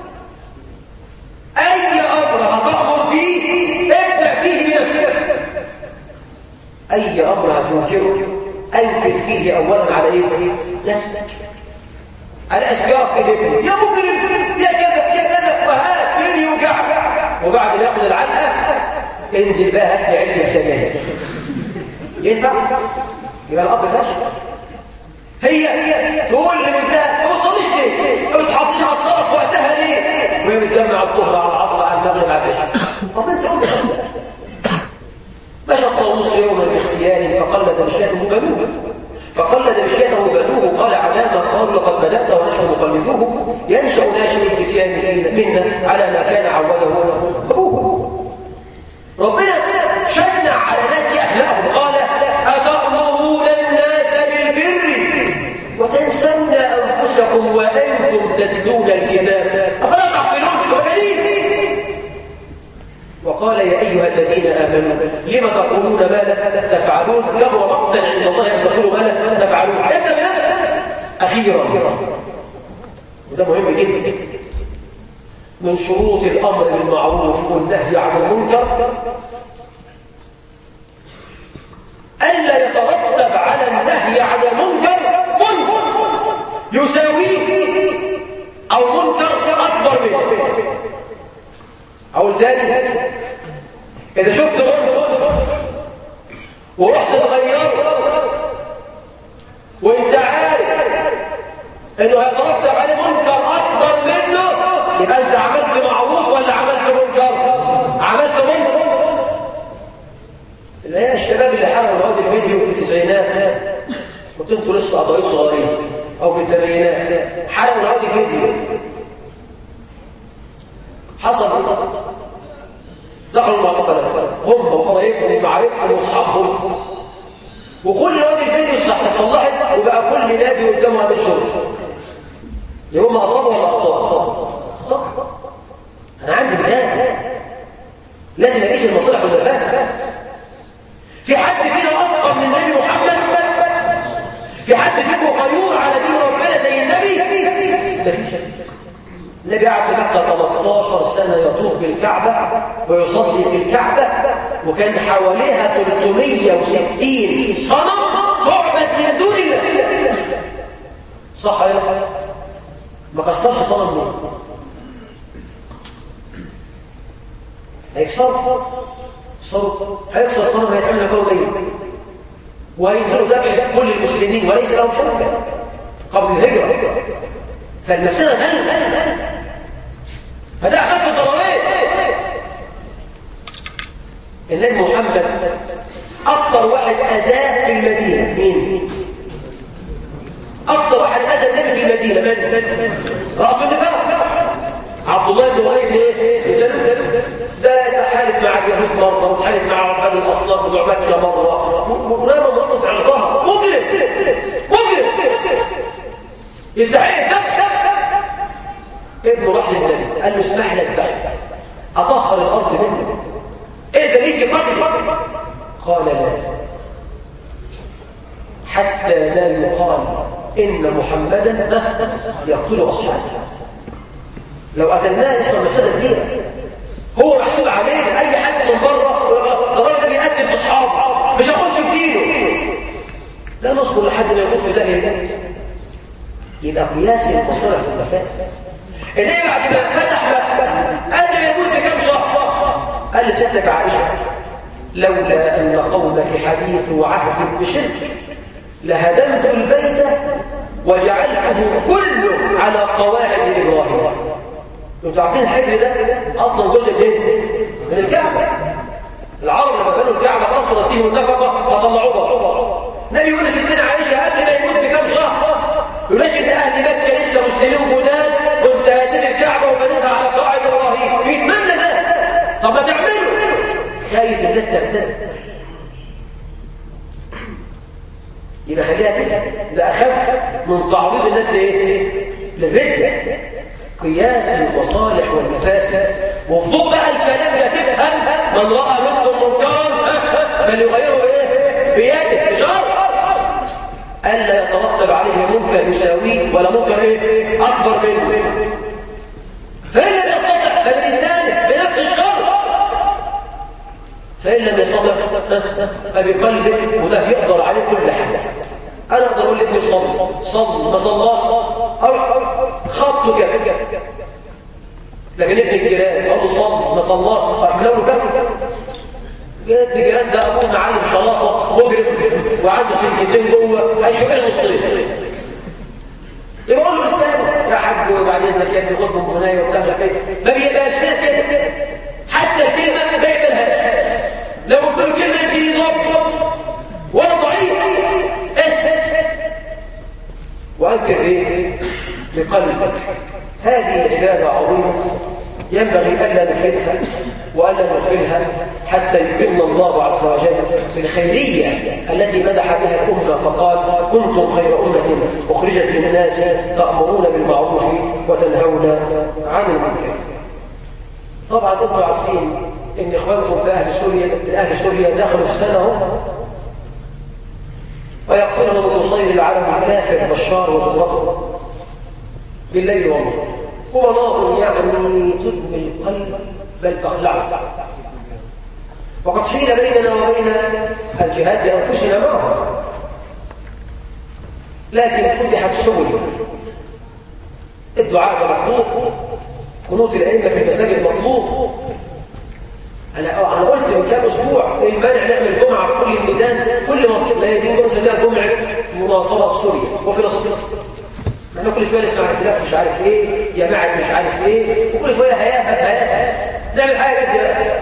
Speaker 2: اي امر هتامر به ابدا فيه بنفسك اي امر هتنكره انكر فيه اولا على ايه نفسك على اسباب كده يا مجرم يا كذا يا كذا وهات فين يوجعك وبعد ما ياخد العلقه انزل بقى هات لي علبه السجاير ينفع يبقى الاب فاشل هي تقول لبنتها ما تصليش ليه؟ ما بتحافظش على الصلاه في وقتها ليه؟ وهي بتجمع الظهر على العصر على المغرب على العشاء طب انت قول مشى الطاووس يوما باختياره فقلد مشيته بنوه فقلد مشيته بنوه قال علامة قالوا لقد بدأت ونحن نقلدوه ينشأ ناشئ الكسيان منا على ما كان عوده أبوه ربنا شنع على الناس أخلاقهم قال أتأمرون الناس بالبر وتنسون أنفسكم وأنتم تتلون الكتاب أفلا تعقلون وكريم وقال يا أيها الذين آمنوا لم تقولون ما لا تفعلون كبر مقتا عند الله أن تقولوا ما لا تفعلون ابدأ بنفسك أخيرا وده مهم جدا من شروط الأمر بالمعروف والنهي عن المنكر ألا يترتب على النهي عن المنكر منكر يساويه أو منكر أكبر منه أو ثاني إذا شفت منكر ورحت تغيره وانت عارف انه هيترتب عليه منكر اكبر منه يبقى انت عملت معروف ولا عملت منكر عملت منكر اللي هي الشباب اللي حرموا هذا الفيديو في التسعينات كنت انتوا لسه قضايا صغيرين او في الثمانينات حرموا هذا الفيديو حصل حصل دخلوا المعتقلات هم وقرايبهم ومعارفهم واصحابهم وكل وادي الفيديو صح صلحت وبقى كل نادي قدامه عامل شغل يوم اصابوا ولا اخطاء انا عندي ميزان لازم اقيس المصالح والمفاسد في حد فينا افقر من النبي محمد في حد فيكم غيور على دين ربنا زي النبي مفيش النبي قعد في مكة 13 سنة يطوف بالكعبة ويصلي في الكعبة وكان حواليها 360 صنم تعبد من دون الله صح يا أخي؟ ما كسرش صنم مين هيكسر صر هيكسر صنم هيتعمل له ليه وهينزلوا ذبح كل المسلمين وليس لهم شركة قبل الهجرة فالمفسدة غلط فده أخف الضررين النبي محمد أكثر واحد أذاه في المدينة مين؟ أكثر واحد أذى النبي في المدينة من؟ رأس النفاق عبد الله بن أبي ليه؟ يسأله ده يتحالف مع اليهود مرة وتحالف مع عباد الأصناف بتوع مكة مرة ورمى مرة في عرضها مجرم مجرم يستحق الذبح ابنه راح للنبي قال له اسمح لك بقى اطهر الارض منه ايه ده ليه في قتل قال لا حتى لا يقال ان محمدا يقتل اصحابه لو قتلناه يحصل مفسده كبيره هو محسوب عليه اي حد من بره الراجل ده بيقتل اصحابه مش هخش في دينه لا نصبر لحد ما يموت في داهيه يبقى قياسي المصالح في المفاسد إنه بعد ما فتح مكة قال لي يموت بكم شهر قال لي ستك عائشة لولا أن قومك حديث وعهد بشرك لهدمت البيت وجعلته كله على قواعد إبراهيم انتوا عارفين الحجر ده أصلا جزء منين؟ من الكعبة العرب لما كانوا الكعبة أصلا فيهم النفقة فطلعوه بره النبي يقول لستنا عائشة قبل ما يموت بكم شهر يقولش ان اهل مكه لسه مسلمين جداد كنت هاتف الكعبه وبنيتها على قواعد ابراهيم يتمنى ده طب ما تعمله خايف الناس تبتدئ يبقى خليها كده ده اخف من تعريض الناس لايه؟ للرد قياس المصالح والمفاسد وفضل بقى الكلام لا تفهم من راى منكم منكرا فليغيره ايه؟ بيده بشرط ألا يترتب عليه منكر يساويه ولا منكر إيه؟ أكبر منه فإن لم يستطع فبلسانه بنفس الشر فإن لم يستطع فبقلبه وده يقدر عليه كل حاجة أنا أقدر أقول لابني صل صل ما صلاش أو خطه كده لكن ابن الجيران اقول له صلي ما صلاش اعملوا له كفر ابن الجيران ده ابوه معلم شلاطه مجرم وعنده سنتين جوه هيشوف له الصيف يبقى اقول له بالسلامه يا حاج وبعد اذنك يا ابني خد من بنايه وبتاع مش عارف ايه ما بيقبلش ناس كده حتى الكلمه ما يقبلهاش لو قلت له كلمه يديني ضرب وانا ضعيف اسكت وانكر ايه بقلبك هذه عباده عظيمه ينبغي الا نفردها والا نغفلها حتى يكرمنا الله عز وجل بالخيريه التي مدح بها الامه فقال كنتم خير امه اخرجت للناس تامرون بالمعروف وتنهون عن المنكر طبعا انتم عارفين ان اخوانكم في اهل سوريا من اهل سوريا دخلوا في سنه هم ويقتلهم المصير العالم الكافر بشار وزمرته بالليل والله ومناظر يعني تدمي القلب بل تخلعه وقد حيل بيننا وبين الجهاد بانفسنا معه لكن فتحت سبل الدعاء مطلوب قنوت الائمه في المساجد مطلوب انا انا قلت من كام اسبوع ايه المانع نعمل جمعه في كل الميدان كل مصر لا يتم جمعه نسميها جمعه مناصره سوريا وفلسطين احنا كل شويه نسمع اختلاف مش عارف ايه جماعه مش عارف ايه وكل شويه هيافه هيافه نعمل حاجه جد بقى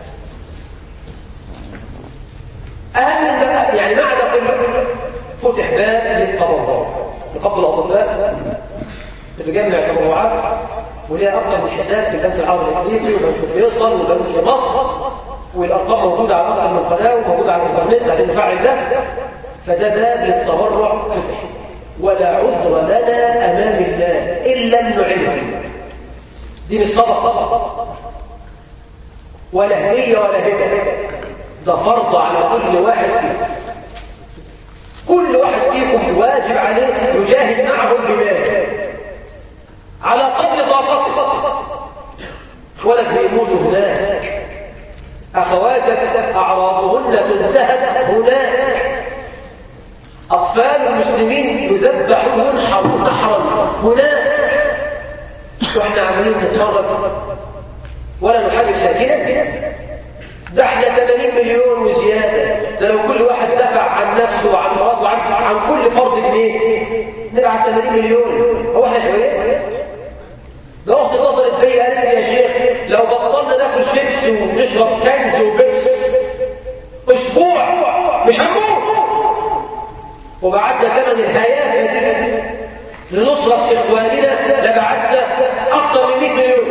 Speaker 2: اهم من ده يعني بعد كل فتح باب للتبرع لقبض الاطباء اللي بيجمع تبرعات وليها اكثر من حساب في البنك العربي الافريقي وبنك فيصل وبنك مصر والارقام موجوده على اكثر من قناه وموجوده على الانترنت عشان نفعل ده فده باب للتبرع فتح ولا عذر لنا امام الله الا النعمه دي مش صدقه ولا هديه ولا هبه ده فرض على كل واحد فيكم كل واحد فيكم واجب عليه يجاهد معه بماله على قدر طاقته ولد بيموت هناك أخواتك أعراضهن تنتهك هناك أطفال المسلمين يذبحون ينحرون نحرا هناك وإحنا عمالين نتفرج ولا نحرك ساكنا ده احنا 80 مليون وزيادة ده لو كل واحد دفع عن نفسه وعن مراته وعن عن كل فرد جنيه نبعت 80 مليون هو احنا شوية ده اختي اتصلت بيا قالت لي يا شيخ لو بطلنا ناكل شيبس ونشرب كنز وبيبس اسبوع مش هنموت وبعتنا ثمن الهيافه دي لنصرة إخواننا لبعتنا أكثر من 100 مليون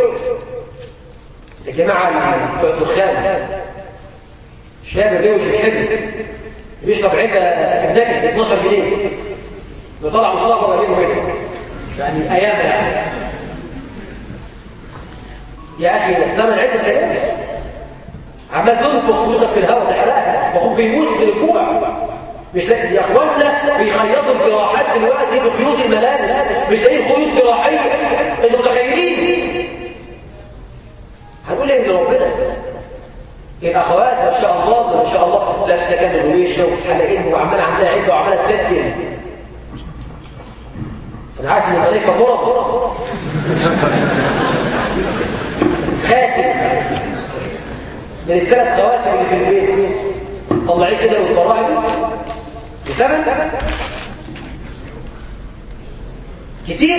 Speaker 2: يا جماعة الدخان شاب جاي وش بيحب بيشرب عدة أجنبي 12 جنيه وطلع مصطفى وجيبه هنا يعني أيام يعني يا أخي ثمن عدة سيئة عمال تنفخ فلوسك في الهواء تحرقها واخوك بيموت من الجوع مش لاقي يا اخوانا بيخيطوا الجراحات دلوقتي بخيوط الملابس مش لاقيين خيوط جراحيه انتوا متخيلين هنقول ايه لربنا الاخوات ما شاء الله ما شاء الله لابسه كامل ويشه وحلقين وعماله عندها عده وعماله تبدل انا عارف ان الملائكه ضرب خاتم من الثلاث خواتم اللي في البيت طلعيه كده وتبرعي بثمن كتير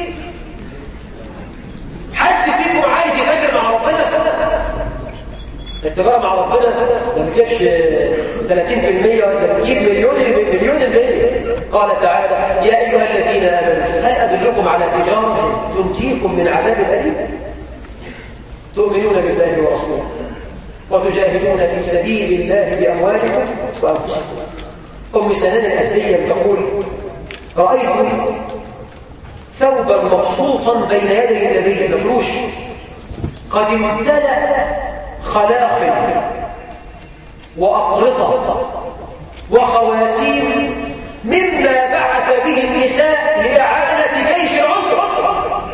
Speaker 2: حد فيكم عايز يتاجر مع ربنا التجاره مع ربنا ما بتجيبش 30% ولا بتجيب مليون مليون المية قال تعالى يا ايها الذين امنوا هل ادلكم على تجاره تنجيكم من عذاب اليم تؤمنون بالله ورسوله وتجاهدون في سبيل الله باموالكم وانفسكم ام سنان الاسديه تقول رايت ثوبا مبسوطا بين يدي النبي مفروش قد امتلأ خلاق وأقرطة وخواتيم مما بعث به النساء لإعانة جيش العسر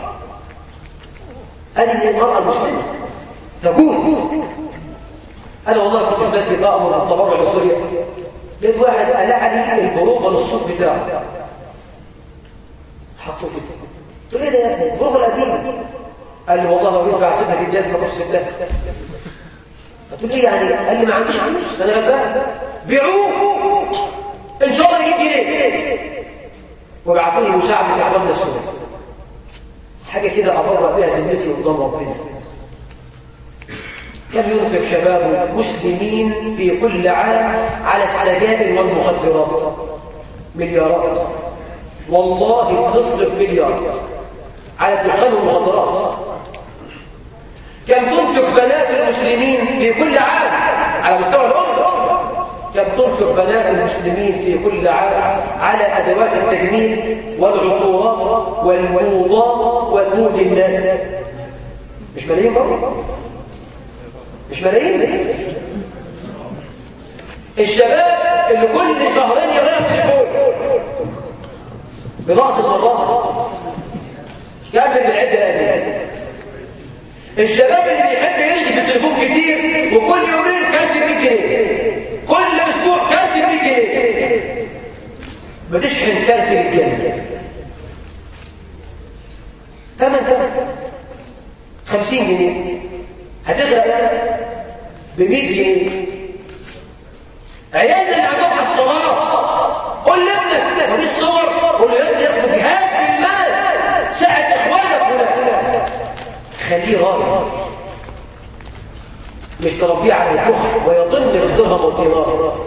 Speaker 2: هذه المرأة المسلمة تقول أنا والله كنت في مسجد أمر التبرع لسوريا لقيت واحد قلع لي البروفة للصوت بتاعه حطوه كده قلت له ايه ده يا ابني البروفة القديمة قال لي والله لو ينفع سيبها في الجزمة كنت سبتها قلت له ايه يعني قال لي ما عنديش فلوس انا غلبان بيعوه ان شاء الله يجيب جنيه وبعتوا لي مساعده في اعمال السنه حاجه كده ابرر بيها ذمتي قدام ربنا كم ينفق شباب مسلمين في كل عام على السجائر والمخدرات مليارات والله تصرف مليارات على الدخان والمخدرات كم تنفق بنات المسلمين في كل عام على مستوى الأمة كم تنفق بنات المسلمين في كل عام على أدوات التجميل والعطورات والموضات والمودلات مش ملايين برضه مش ملايين الشباب اللي كل شهرين يغير تليفون بنقص المظاهر كمل بالعده هذه الشباب اللي بيحب يلغي في التليفون كتير وكل يومين كاتب 100 جنيه كل اسبوع كاتب 100 جنيه بتشحن كارت للجنه ثمن ثمن 50 جنيه هتغرق ب 100 جنيه عيالنا اللي عندهم على الصلاه قول لابنك ودي الصور قول له يا ابني اسمه جهاد في المال ساعد اخوانك هنا خليه راضي مش تربيه على الكفر ويظن في الدرهم والدينار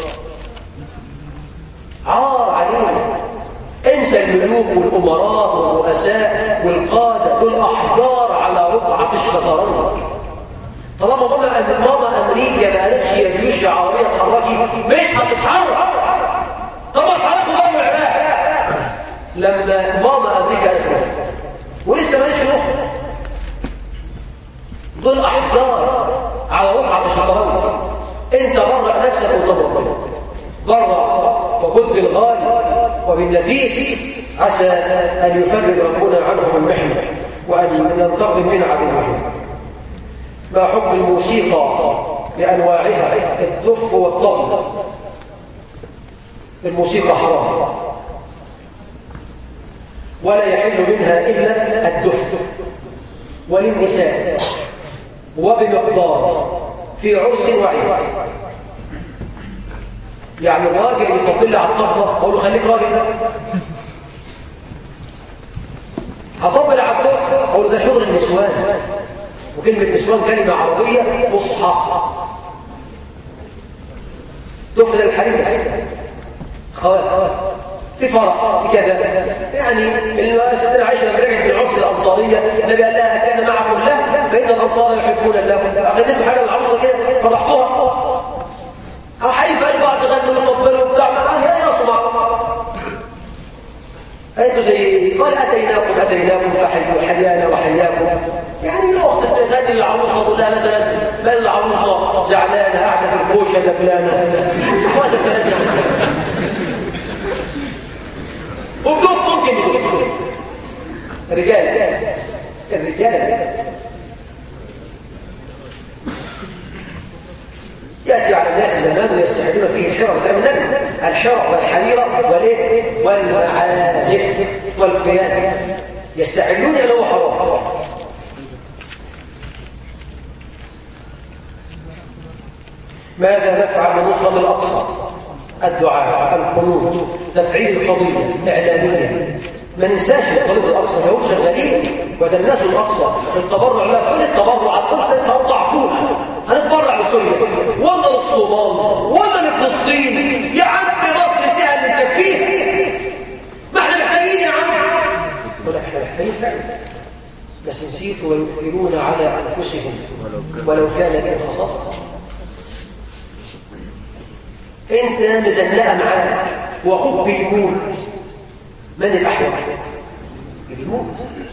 Speaker 2: عار عليه انسى الملوك والامراء والرؤساء والقاده دول احجار على رقعه الشطرنج طالما ماما ماما امريكا ما قالتش يا جيوش يا عربيه اتحركي مش هتتحرك طب اتحركوا ضرب العراق لما ماما امريكا قالت له ولسه ما قالتش الاخرى دول احجار على رقعه الشطرنج انت برأ نفسك وتبرأ برأ وكن بالغالي وبالنفيس عسى ان يفرج ربنا عنهم المحنه وان ينتقم من عدوهم ما حكم الموسيقى بانواعها الدف والطبل الموسيقى حرام ولا يحل منها الا الدف وللنساء وبمقدار في عرس وعيد يعني الراجل يطبل على الطبلة اقول له خليك راجل هطبل على الطبلة اقول له ده شغل النسوان وكلمة نسوان كلمة عربية فصحى تفل الحريم خوات في فرح في كذا يعني ستنا عائشة لما رجعت من العرس الأنصارية النبي قال لها كان معكم له فإن الأنصار يحبون الله أخذته حاجة من العروسة كده فرحتوها أحيي بقى بعض غنوا وطبلوا وبتاع ما هي يرسوا معكم أنتوا زي قال أتيناكم أتيناكم فحيوا حيانا وحياكم يعني الأخت تغني العروسة تقول لها مثلا بل العروسة زعلانة قاعدة في الكوشة دفلانة هذا الكلام يعني وبدون ممكن يدخلوا رجال الرجال يأتي على الناس زمان ويستعدون فيه الحرى كلام النبي الحرى والحريرة والايه والمعازف والقيام يستعدون إلى هو حرام ماذا نفعل بنصرة الأقصى الدعاء القنوت تفعيل القضية إعلامية ما ننساش قضية الأقصى ده هم شغالين ودنسوا الأقصى التبرع لا كل التبرع كل سأطلع فوق هنتبرع لسوريا ولا للصومال ولا لفلسطين يا عم مصر فيها اللي مكفيها ما احنا محتاجين يا عم ولا احنا محتاجين فعلا بس نسيتوا ويؤثرون على أنفسهم ولو كان بهم خصاصة انت مزنقه معاه واخوك بيموت من الاحوال بيموت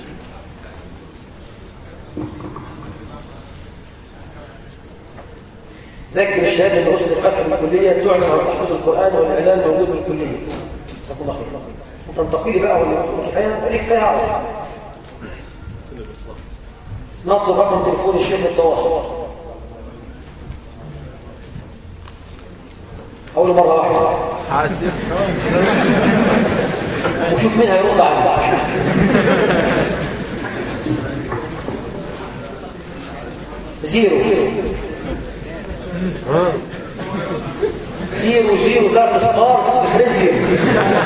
Speaker 2: ذكر الشهاده اللي وصلت الفتح من الكليه تعلن عن تحفظ القران والاعلان موجود في الكليه جزاك الله خير انت انتقي لي بقى ولا كفايه ليه كفايه عارف نطلب رقم تليفون الشيخ للتواصل أول مرة واحدة
Speaker 3: حاسب
Speaker 2: وشوف مين هيرد على البعض زيرو زيرو زيرو ثلاث اصفار صفرين زيرو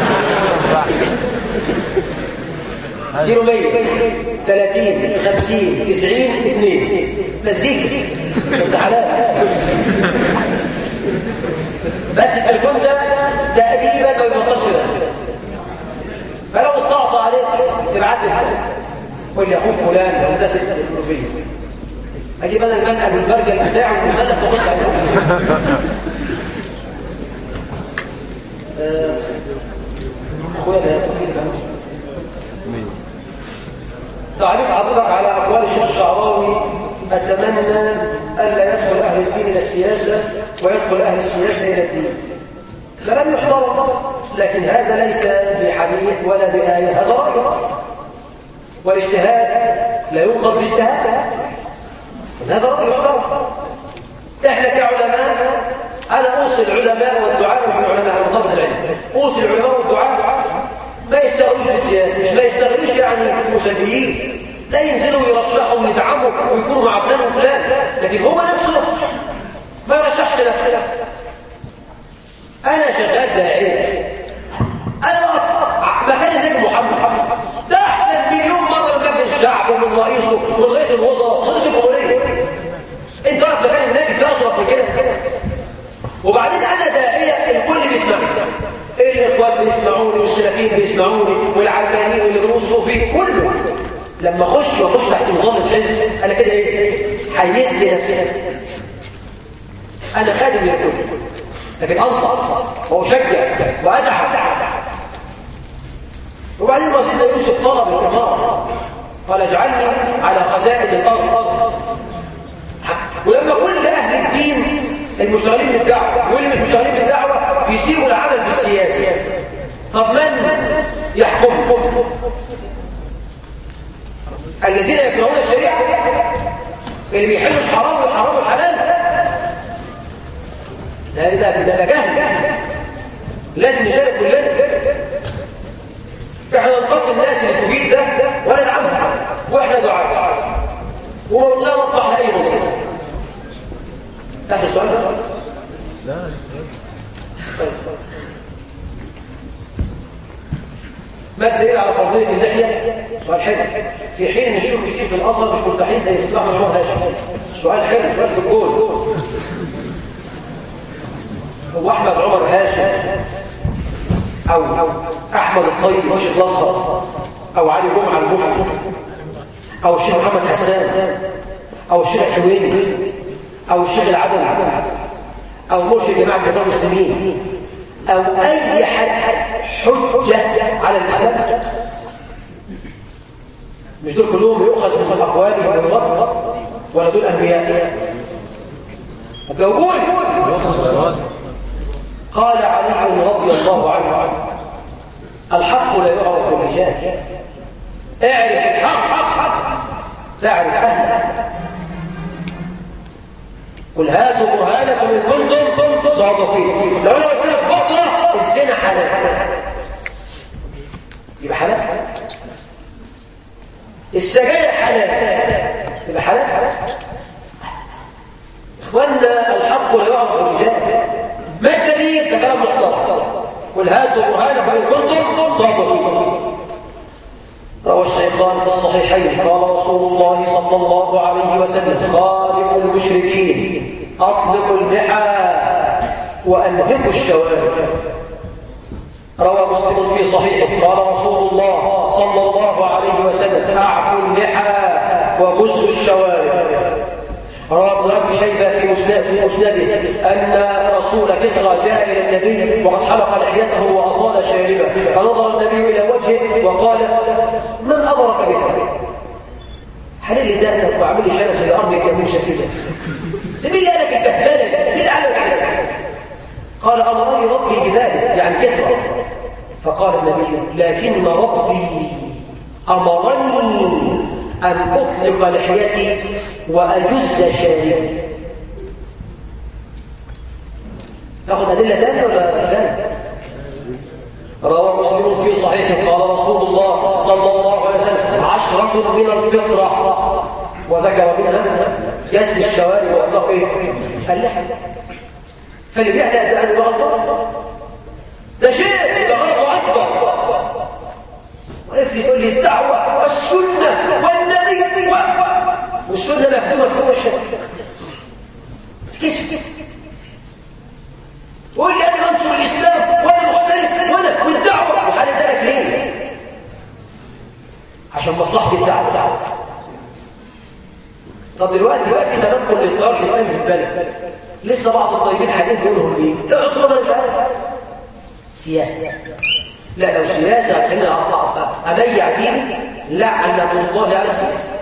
Speaker 2: زيرو مية ثلاثين خمسين تسعين اثنين مزيكا بس حلال بس التليفون ده تقريبا ما بيبطلش ده فلو استعصى عليك ابعت لي رساله قول لي اخوك فلان لو ده ست المنوفيه اجيب انا المنقل والبرجل بتاعه والمسدس واخش عليه آه، اخويا ده تعليق حضرتك على اقوال الشيخ الشعراوي اتمنى الا يدخل اهل الدين الى السياسه ويدخل اهل السياسه الى الدين كلام يحترم لكن هذا ليس بحديث ولا بآية هذا رأي والاجتهاد لا ينقض باجتهاد هذا رأي يحترم احنا كعلماء انا اوصي العلماء والدعاء مع العلماء على مطابق العلم اوصي العلماء والدعاء ما يشتغلوش بالسياسه مش ما يشتغلوش يعني مسلمين لا ينزلوا يرشحوا ويدعموا ويكونوا مع فلان وفلان لكن هو نفسه ما يرشحش نفسه انا شغال داعيه انا واقف مكان النبي محمد ده احسن مليون مره من مجلس الشعب ومن رئيسه ومن رئيس الوزراء رئيس الجمهوريه انت واقف مكان النبي في اشرف من كده وبعدين انا داعيه الكل بيسمعني الاخوان بيسمعوني والسلفيين بيسمعوني والعلمانيين والغروس الصوفيين كله لما اخش واخش تحت نظام الحزب انا كده ايه حيزت نفسي انا خادم للكل لكن انصح واشجع وادعم وبعدين ما سيدنا يوسف طلب الاماره قال اجعلني على خزائن الارض ولما كل اهل الدين المشتغلين بالدعوه واللي مش مشتغلين بالدعوه يسيبوا العمل بالسياسه طب من يحكمكم الذين يكرهون الشريعه اللي بيحلوا الحرام والحرام الحلال ده ده ده جهل لازم نشارك كلنا احنا نقدم الناس اللي تفيد ده ولا العمل واحنا دعاء والله نطلع لاي مصير اخر سؤال ده
Speaker 3: لا
Speaker 2: ما الدليل على فرضيه اللحيه سؤال حلو في حين ان الشيوخ كتير في الازهر مش مرتاحين زي الدكتور احمد عمر هاشم سؤال حلو سؤال في الجول هو احمد عمر هاشم او او احمد الطيب راشد الازهر او علي جمعه المفتي او الشيخ محمد حسان او الشيخ حويني او الشيخ العدل او مرشد جماعه الإخوان المسلمين او اي حد حجه على الاسلام مش دول كلهم يؤخذ من اقوالهم ويرد ولا دول انبياء جاوبوني قال علي رضي الله عنه الحق لا يعرف الرجال اعرف الحق حق حق تعرف اهله قل هاتوا برهانكم ان كنتم صادقين لو انا قلت لك بكره الزنا حلال يبقى حلال السجاير حلال يبقى حلال اخوانا الحق لا يعرف الرجال ما الدليل ده كلام محترم قل هاتوا برهانكم ان كنتم صادقين روى الشيطان في الصحيحين قال رسول الله صلى الله عليه وسلم خالف المشركين اطلقوا اللحى وانهكوا الشوارع روى مسلم في صحيحه قال رسول الله صلى الله عليه وسلم اعفوا اللحى وكسوا الشوارع روى ابن ابي شيبه في مسند في مسنده ان رسول كسرى جاء الى النبي وقد حلق لحيته واطال شاربه فنظر النبي الى وجهه وقال من امرك بها حلل لي دقنك واعمل لي شنب زي ارضك يمين شفيفه مين اللي قالك البهدله مين اللي علمك عليك قال امرني ربي بذلك يعني كسرى فقال النبي لكن ربي امرني أن أطلق لحيتي وأجز شاربي تاخذ أدلة ثانية ولا ثانية؟ روى مسلم في صحيحه قال رسول الله صلى الله عليه وسلم عشرة من الفطرة وذكر منها يسري الشوارب واطلاق ايه اللحم فاللي بيحلق ده انه غلطان ده شيء ده غلطه اكبر وقف لي تقول لي الدعوه والسنه والنبي و... والسنه مكتوبه فوق الشرك كسب تقول لي انا بنصر الاسلام وانا مختلف وانا والدعوه وحالي ذلك ليه عشان مصلحه الدعوه طب دلوقتي بقى في تنقل للتيار الاسلامي في البلد لسه بعض الطيبين حالين بيقولوا ايه ده اصلا انا مش عارف سياسه لا لو سياسه هتخليني اطلع ابيع ديني لعنه الله على السياسه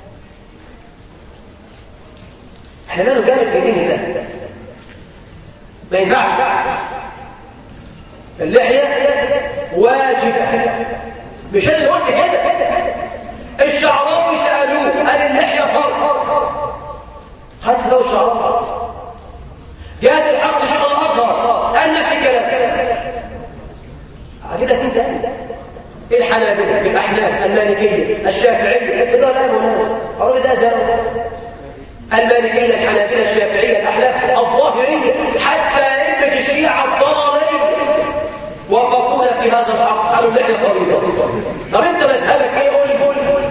Speaker 2: احنا لا نجامل في دين الله ما ينفعش اللحيه واجبه مش انا اللي قلت كده الشعراوي سالوه قال اللحيه فرض هات له شعراوي جاءت الحق شيخ الازهر قال نفس الكلام عجبك انت الحنابلة الأحناف المالكية الشافعية كده لا منازع أقول ده زمان المالكية الحنابلة الشافعية الأحناف الظاهرية حتى أئمة الشيعة الضلالية وقفونا في هذا الحق قالوا نحن طريقة طب أنت مذهبك إيه قول قول قول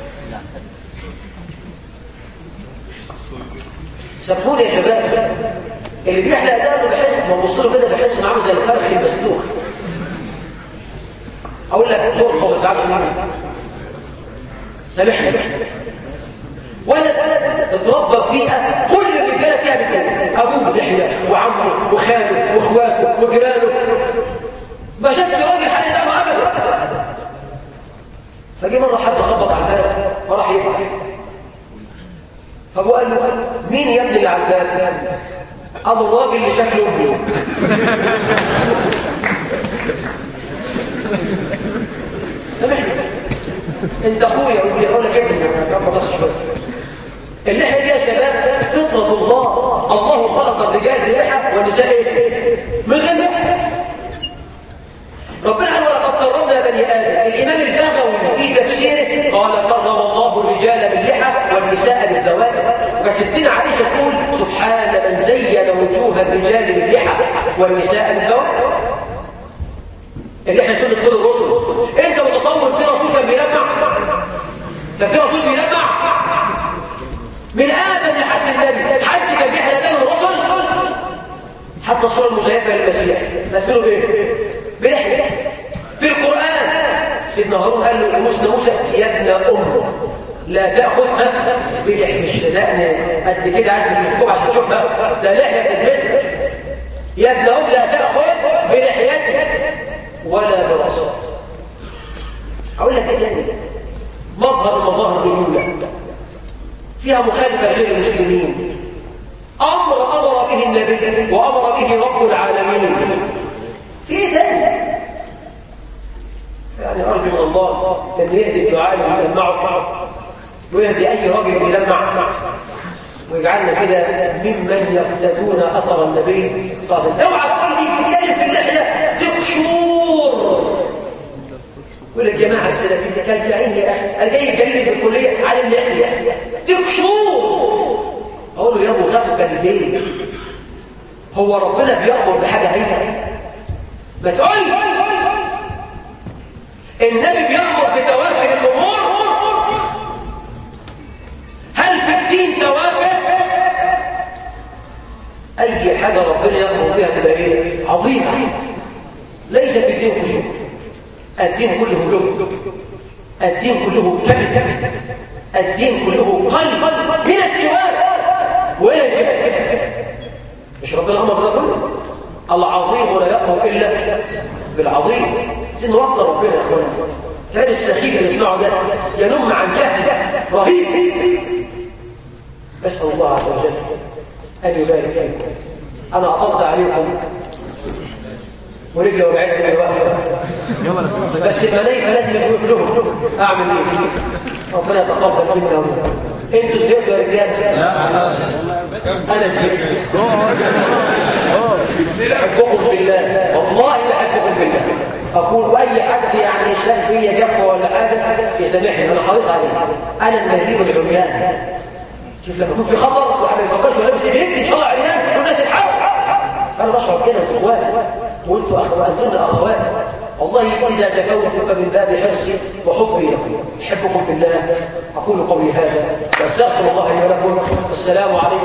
Speaker 2: سامحوني يا شباب اللي بيحلق ده بحس ما ببص له كده بحس انه عامل زي الفرخ المسلوخ اقول لك دكتور هو ساعات سامحني ولد ولد اتربى في بيئه كل الرجاله فيها بكده ابوه بيحيى وعمه وخاله واخواته وجيرانه ما شافش راجل حد يدعمه ابدا فجي مره حد خبط على الباب فراح يفتح فابوه قال له مين يا ابني اللي على الباب قال الراجل اللي شكله ابني سامحني انت اخويا ودي اقول لك ابني رب بس شويه اللحيه دي يا شباب فطره الله الله خلق الرجال بلحى والنساء ايه من غير لحى ربنا قال ولقد كرمنا بني ادم الامام البغوي في تفسيره قال كرم الله الرجال باللحى والنساء بالذوات وكانت ستنا عائشه تقول سبحان من زين وجوه الرجال باللحى والنساء بالذوات اللحيه سنه كل الرسل انت متصور في رسول كان بيلمع كان في رسول بيلمع من ادم لحد النبي حد كان بيحلى دم الرسل حتى الصوره المزيفه للمسيح مثلوا بايه بلحيه في القران سيدنا هارون قال له لموسى موسى يا ابن ام لا تاخذ بلحيه مش لأن قد كده عايز المسكوب عشان تشوفها ده لحيه تلبسها يا ابن ام لا تاخذ بلحيتك ولا براسه اقول لك ايه يعني مظهر من مظاهر الرجوله فيها مخالفه غير المسلمين امر امر به النبي وامر به رب العالمين في ايه تاني يعني ارجو من الله ان يهدي الدعاء اللي يلمعه ويهدي اي راجل يلمع ويجعلنا كده ممن يقتدون اثر النبي صلى الله عليه وسلم اوعى تقول لي يلف اللحيه تقشور يقول لك جماعه السلفيين كان يعين يا اخي انا جاي يكلمني في الكليه على اللحيه تقشور اقول له يا ابو خف بالبيت هو ربنا بيامر بحاجه هي ما تقول النبي بيامر بتوافه الامور هل في الدين توافه اي حاجه ربنا يامر بها تبقى ايه عظيمه ليس في الدين خشوع الدين كله لب الدين كله كبد الدين كله قلب من السواد وإلى الجبال مش ربنا أمر ده كله العظيم ولا يأمر إلا بالعظيم لأنه وقت ربنا يا أخوانا كلام السخيف اللي اسمعه ده ينم عن جهل رهيب أسأل الله عز وجل أن يبارك فيكم أنا أطلت عليكم ورجلي وجعتني من الوقت بس الملايكه لازم يقولوا لهم اعمل ايه ربنا يتقبل منا انتوا زهقتوا يا رجال انا زهقت احبكم بالله والله بحبكم بالله اقول واي حد يعني شايف فيا جفوه ولا حاجه يسامحني انا حريص عليه انا النذير العريان شوف لما يكون في خطر واحد ما يفكرش ولا يمشي بيجري ان شاء الله عريان والناس يتحرك انا بشعر كده انتوا اخوات وانتوا اخواتنا اخوات والله اذا دفوت فمن باب حرصي وحبي لكم احبكم في الله اقول قولي هذا واستغفر الله لي ولكم والسلام عليكم